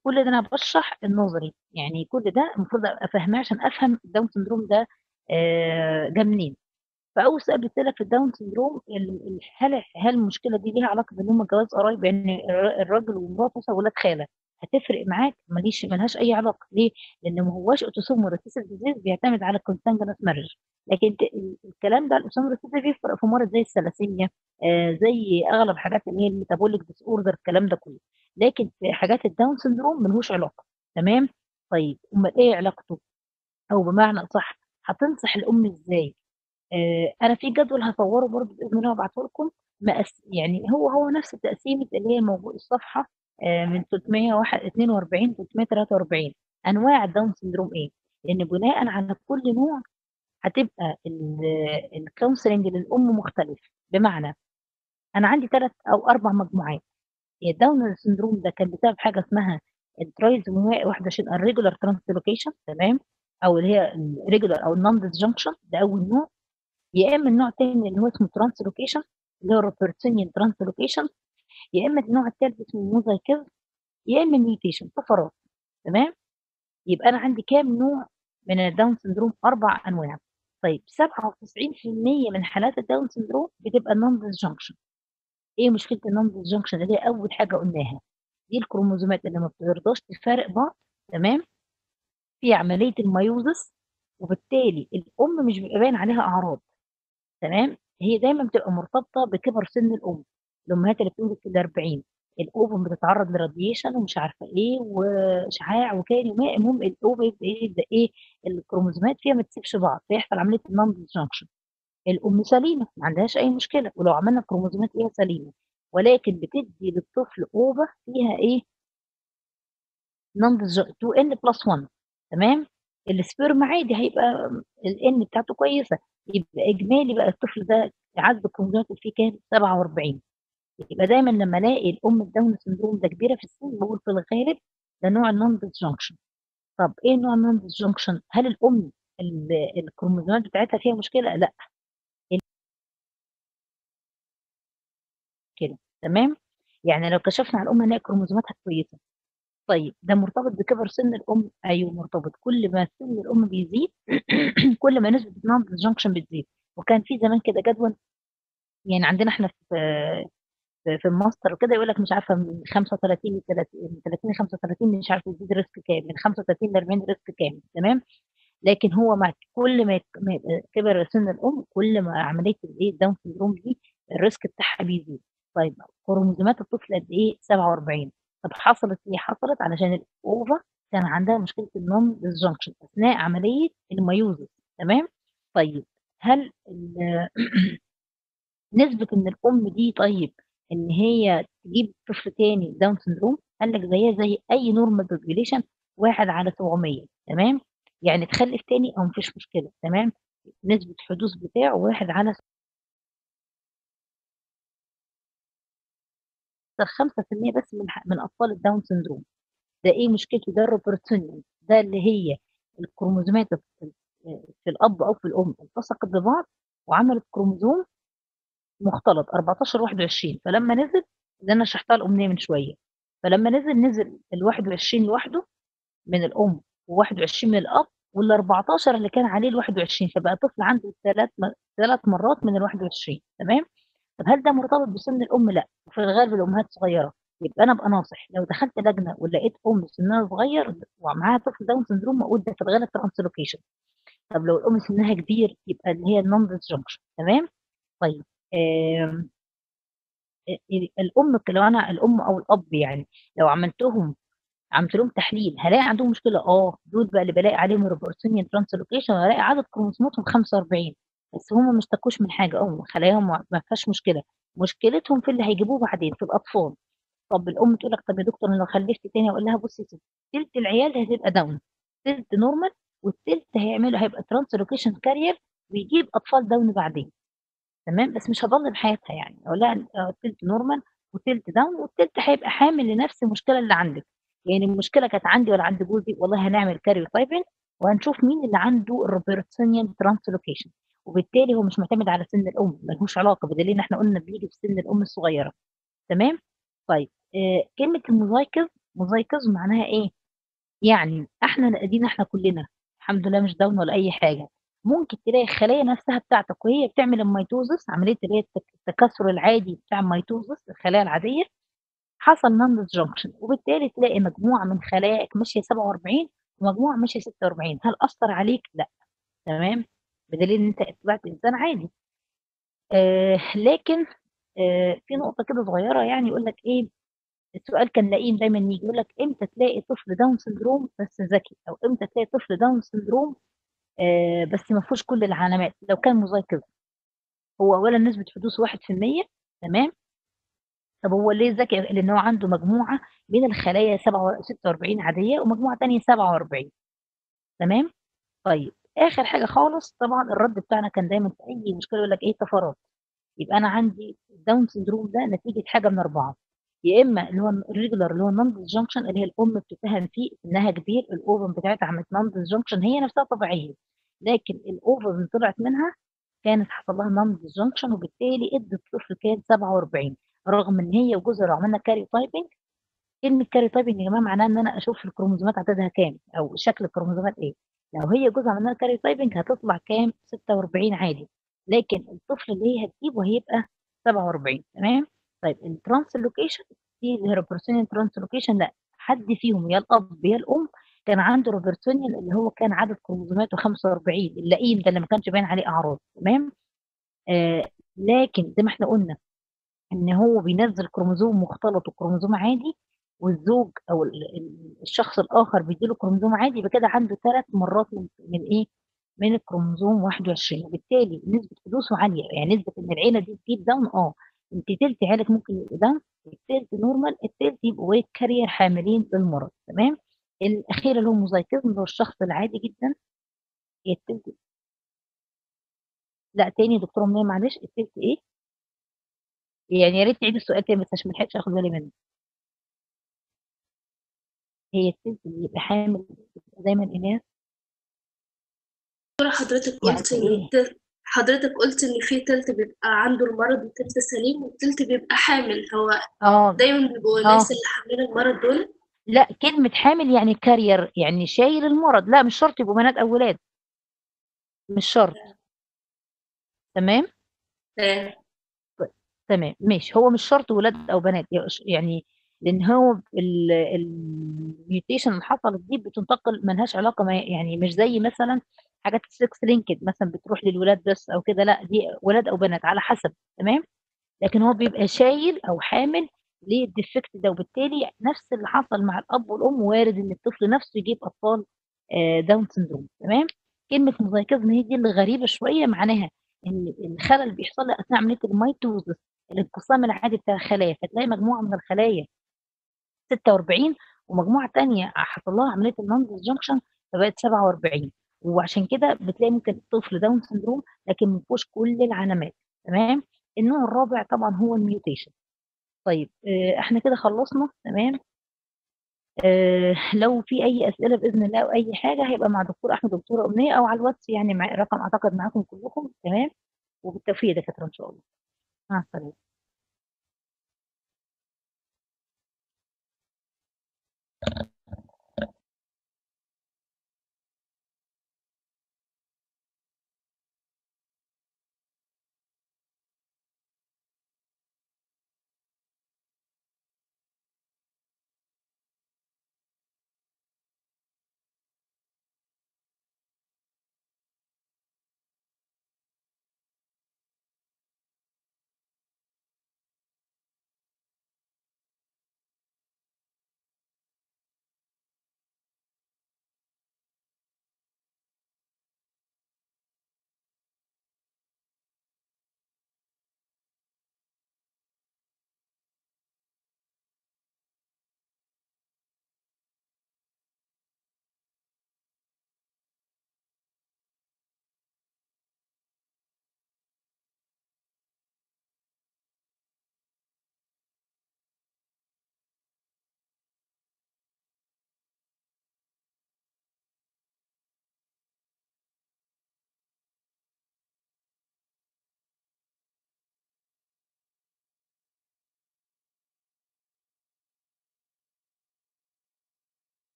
كل ده أنا باشرح النظري، يعني كل ده المفروض أبقى فاهماه عشان أفهم الdown syndrome ده آآ جه منين. فأول سؤال بيتسألك في الdown syndrome ال ال هل هل المشكلة دي ليها علاقة بإن هم جواز قرايب؟ يعني الر الراجل ومراته مثلًا ولاد خالة، هتفرق معاك؟ ما ليش ما لهاش أي علاقة، ليه؟ لإن ما هواش autosomal recessive disease بيعتمد على consanguineous marriage لكن ت ال الكلام ده الautosomal recessive بيفرق في مرض زي الثلاسيميا آآ زي أغلب حاجات اللي هي الmetabolic disorder الكلام ده كله، لكن في حاجات الdown syndrome ما لهوش علاقة، تمام؟ طيب أُمّال إيه علاقته؟ أو بمعنى أصح هتنصح الأم إزاي؟ آآ أنا في جدول هاصوّره برضه بإذن الله وأبعته لكم مقس يعني هو، هو نفس تقسيمة اللي هي موجو الصفحة آآ من 342 343 أنواع الdown syndrome إيه، لإن بناءً على كل نوع هتبقى ال الcounseling للأم مختلف، بمعنى أنا عندي 3 أو 4 مجموعات، الdown syndrome ده كان بسبب حاجة اسمها الترايزومي 21 الregular translocation تمام، أو اللي هي الregular أو الnon disjunction ده أول نوع، يا إما النوع التاني اللي هو اسمه translocation اللي هو Robertsonian translocation يا إما النوع التالت اسمه mosaicism يا إما mutation طفرات تمام، يبقى أنا عندي كام نوع من الdown syndrome 4 أنواع، طيب 97% من حالات الdown syndrome بتبقى non disjunction إيه مشكلة الnon disjunction اللي هي أول حاجة قُلناها، دي الكروموزومات اللي ما بترضاش تفارق بعض تمام، في عملية الmeiosis وبالتالي الأم مش بيبقى باين عليها أعراض تمام، هي دايمًا بتبقى مرتبطة بكِبَر سِن الأم، الأمهات اللي بتولد في ال40 الأوفم بتتعرّض لradiation ومش عارفة إيه وإشعاع وكائن وما المهم الأوفا يبدأ إيه، يبدأ إيه، الكروموزومات فيها ما تسيبش بعض، فيحصل عملية الnon disjunction الأم سليمة ما عندهاش أي مشكلة، ولو عملنا الكروموزومات هي سليمة، ولكن بتدّي للطفل أوفا فيها إيه non disj 2n+1 تمام، الsperm عادي هيبقى الN بتاعته كويسة، يبقى إجمالي بقى الطفل ده عدد الكروموزومات اللي فيه كام؟ 47 يبقى دايمًا لمّا ألاقي الأم الdown syndrome ده كبيرة في السن باقول في الغالب ده نوع الnon disjunction طب إيه نوع الnon disjunction؟ هل الأم ال الكروموزومات بتاعتها فيها مشكلة؟ لأ. ال كده تمام، يعني لو كشفنا على الأم هنلاقي كروموزوماتها كويسة، طيب ده مرتبط بكِبَر سِن الأم؟ أيوه مرتبط، كل ما سِن الأم بيزيد كل ما نسبة الnon disjunction بتزيد، وكان في زمان كده جدول يعني عندنا إحنا في في في الماستر وكده يقول لك مش عارفة من 35 لتلات من 30 ل35 مش عارفة يزيد risk كام، من 35 ل40 risk كام، تمام، لكن هو مع كل ما يك ما يبقى كِبَر سِن الأم كل ما عملية الإيه الdown syndrome دي الrisk بتاعها بيزيد، طيب كروموزومات الطفل قد إيه؟ 47 طب حصلت ليه؟ حصلت علشان الأوفا كان عندها مشكلة الnon disjunction أثناء عملية الmeiosis تمام، طيب هل ال نسبة إن الأم دي طيب إن هي تجيب طفل تاني down syndrome قال لك زيها زي أي normal population 1 على 700 تمام، يعني تخلِّف تاني آه ما فيش مشكلة تمام، نسبة حدوث بتاعه 1 على س 5% بس من ح من أطفال الdown syndrome ده إيه مشكلته؟ ده الrobertsonian ده اللي هي الكروموزومات في في الأب أو في الأم التصقت ببعض وعملت كروموزوم مختلط 14 21 فلمّا نزل اللي أنا شرحتها الأمنية من شوية، فلمّا نزل، نزل ال21 لوحده من الأم و21 من الأب وال14 اللي كان عليه ال21 فبقى طفل عنده 3 م 3 مرات من ال21 تمام، طب هل ده مرتبط بسِن الأم؟ لأ، وفي الغالب الأمهات صغيرة، يبقى أنا أبقى ناصح لو دخلت لجنة ولقيت أم سِنّها صغير ومعاها طفل down syndrome أقول ده في الغالب translocation طب لو الأم سِنّها كبير يبقى اللي هي الnon disjunction تمام، طيب آمم أ ال الأم ك لو أنا الأم أو الأب يعني لو عملتهم عملت لهم تحليل هالاقي عندهم مشكلة آه، دول بقى اللي بالاقي عليهم الrobertsonian translocation وهالاقي عدد كروموسوماتهم 45 بس هم ما اشتكوش من حاجة آه، خلاياهم ما ما فيهاش مشكلة، مشكلتهم في اللي هيجيبوه بعدين في الأطفال، طب الأم تقول لك طب يا دكتور أنا لو خلّفت تاني أقول لها بُصّي يا ستي تِلت العيال هتبقى down تِلت normal والتِلت هيعملوا هيبقى translocation carrier ويجيب أطفال down بعدين تمام، بس مش هاضلِّم حياتها يعني، أقول لها آه تِلت normal وتِلت down والتِلت هيبقى حامل لنفس المشكلة اللي عندِك، يعني المشكلة كانت عندي والّا عند جوزي والله هنعمل karyotyping وهنشوف مين اللي عنده الrobertsonian translocation وبالتالي هو مش معتمد على سِن الأم، ما لهوش علاقة بدليل إن إحنا قُلنا بييجي في سِن الأم الصغيرة تمام، طيب آآ كلمة المosaicism موزايكزم معناها ايه يعني احنا ادينا احنا كلنا الحمد لله مش داون ولا اي حاجه ممكن تلاقي الخلايا نفسها بتاعتك وهي بتعمل الميتوزس عمليه اللي هي التك- التكاثر العادي بتاع الميتوزس الخلايا العاديه حصل نون جنكشن وبالتالي تلاقي مجموعه من خلاياك ماشيه 47 ومجموعه ماشيه 46 هل اثر عليك؟ لا تمام بدليل ان انت اتبعت انسان عادي آه لكن آه في نقطه كده صغيره يعني يقول لك ايه السؤال كان لئيم دايما يجي يقول لك امتى تلاقي طفل داون سندروم بس ذكي او امتى تلاقي طفل داون سندروم آه بس ما فيهوش كل العلامات لو كان مذكر هو اولا نسبه حدوثه 1% تمام طب هو ليه ذكي لان هو عنده مجموعه من الخلايا 46 عاديه ومجموعه ثانيه 47 تمام طيب اخر حاجه خالص طبعا الرد بتاعنا كان دايما في اي مشكله يقول لك ايه طفرات يبقى انا عندي الداون سندروم ده نتيجه حاجه من اربعه يا اما اللي هو الريجولار اللي هو النون ديسجنكشن اللي هي الام بتتهم فيه انها كبير الاوفم بتاعتها عملت نون ديسجنكشن هي نفسها طبيعيه لكن الاوفم اللي طلعت منها كانت حصل لها نون ديسجنكشن وبالتالي ادت الطفل كان 47 رغم ان هي وجوزها لو عملنا كاري تايبنج كلمه كاري تايبنج يا جماعه معناها ان انا اشوف الكروموزومات عددها كام او شكل الكروموزومات ايه لو هي جوزها عملنا كاري تايبنج هتطلع كام 46 عادي لكن الطفل اللي هي هتجيبه هيبقى 47 تمام طيب الترانسلوكيشن دي اللي هي روبرتسونيان ترانسلوكيشن لا حد فيهم يا الاب يا الام كان عنده روبرتسونيان اللي هو كان عدد كروموزوماته 45 اللئيم ده اللي ما كانش باين عليه اعراض تمام آه لكن زي ما احنا قلنا ان هو بينزل كروموزوم مختلط وكروموزوم عادي والزوج او ال- ال- الشخص الاخر بيديله كروموزوم عادي يبقى كده عنده ثلاث مرات من من ايه من الكروموزوم 21 وبالتالي نسبه حدوثه عاليه يعني نسبه ان العيله دي تجيب داون اه انت تلت عيالك ممكن يبقوا داون التلت نورمال التلت يبقوا ايه كارير حاملين للمرض تمام الاخير اللي هو موزايكيزم اللي هو الشخص العادي جدا هي التلت لا تاني يا دكتوره منى معلش التلت ايه يعني يا ريت تعيد السؤال تاني بس عشان ما لحقتش اخد بالي منه هي التلت اللي يبقى حامل بتبقى دايما اناث دكتورة حضرتك يعني قلت إن ايه التل- حضرتك قلت إن في تلت بيبقى عنده المرض وتلت سليم والتلت بيبقى حامل هو اه دايما بيبقوا اه الناس اللي حاملين المرض دول لا كلمة حامل يعني كارير يعني شايل المرض لا مش شرط يبقوا بنات أو ولاد مش شرط تمام آه، تمام ماشي هو مش شرط ولاد أو بنات يعني لأن هو الميوتيشن اللي حصلت دي بتنتقل ملهاش علاقة ما يعني مش زي مثلا حاجات السكس لينكد مثلا بتروح للولاد بس أو كده لا دي ولاد أو بنات على حسب تمام لكن هو بيبقى شايل او حامل للديفكت ده وبالتالي نفس اللي حصل مع الاب والام وارد ان الطفل نفسه يجيب اطفال آه، داون سندروم تمام كلمه موزايكيزم هي دي اللي غريبه شويه معناها ان الخلل اللي بيحصل لها اثناء عمليه الميتوزس الانقسام العادي بتاع الخلايا فتلاقي مجموعه من الخلايا 46 ومجموعه تانية حصل لها عمليه النون ديسجنكشن فبقت 47 وعشان كده بتلاقي ممكن الطفل داون سندروم لكن ما فيهوش كل العلامات تمام النوع الرابع طبعا هو الميوتيشن طيب آه، احنا كده خلصنا تمام آه، لو في اي اسئله باذن الله او اي حاجه هيبقى مع دكتور احمد ودكتوره امنيه او على الواتس يعني مع رقم اعتقد معاكم كلكم تمام وبالتوفيق يا دكاتره ان شاء الله مع السلامه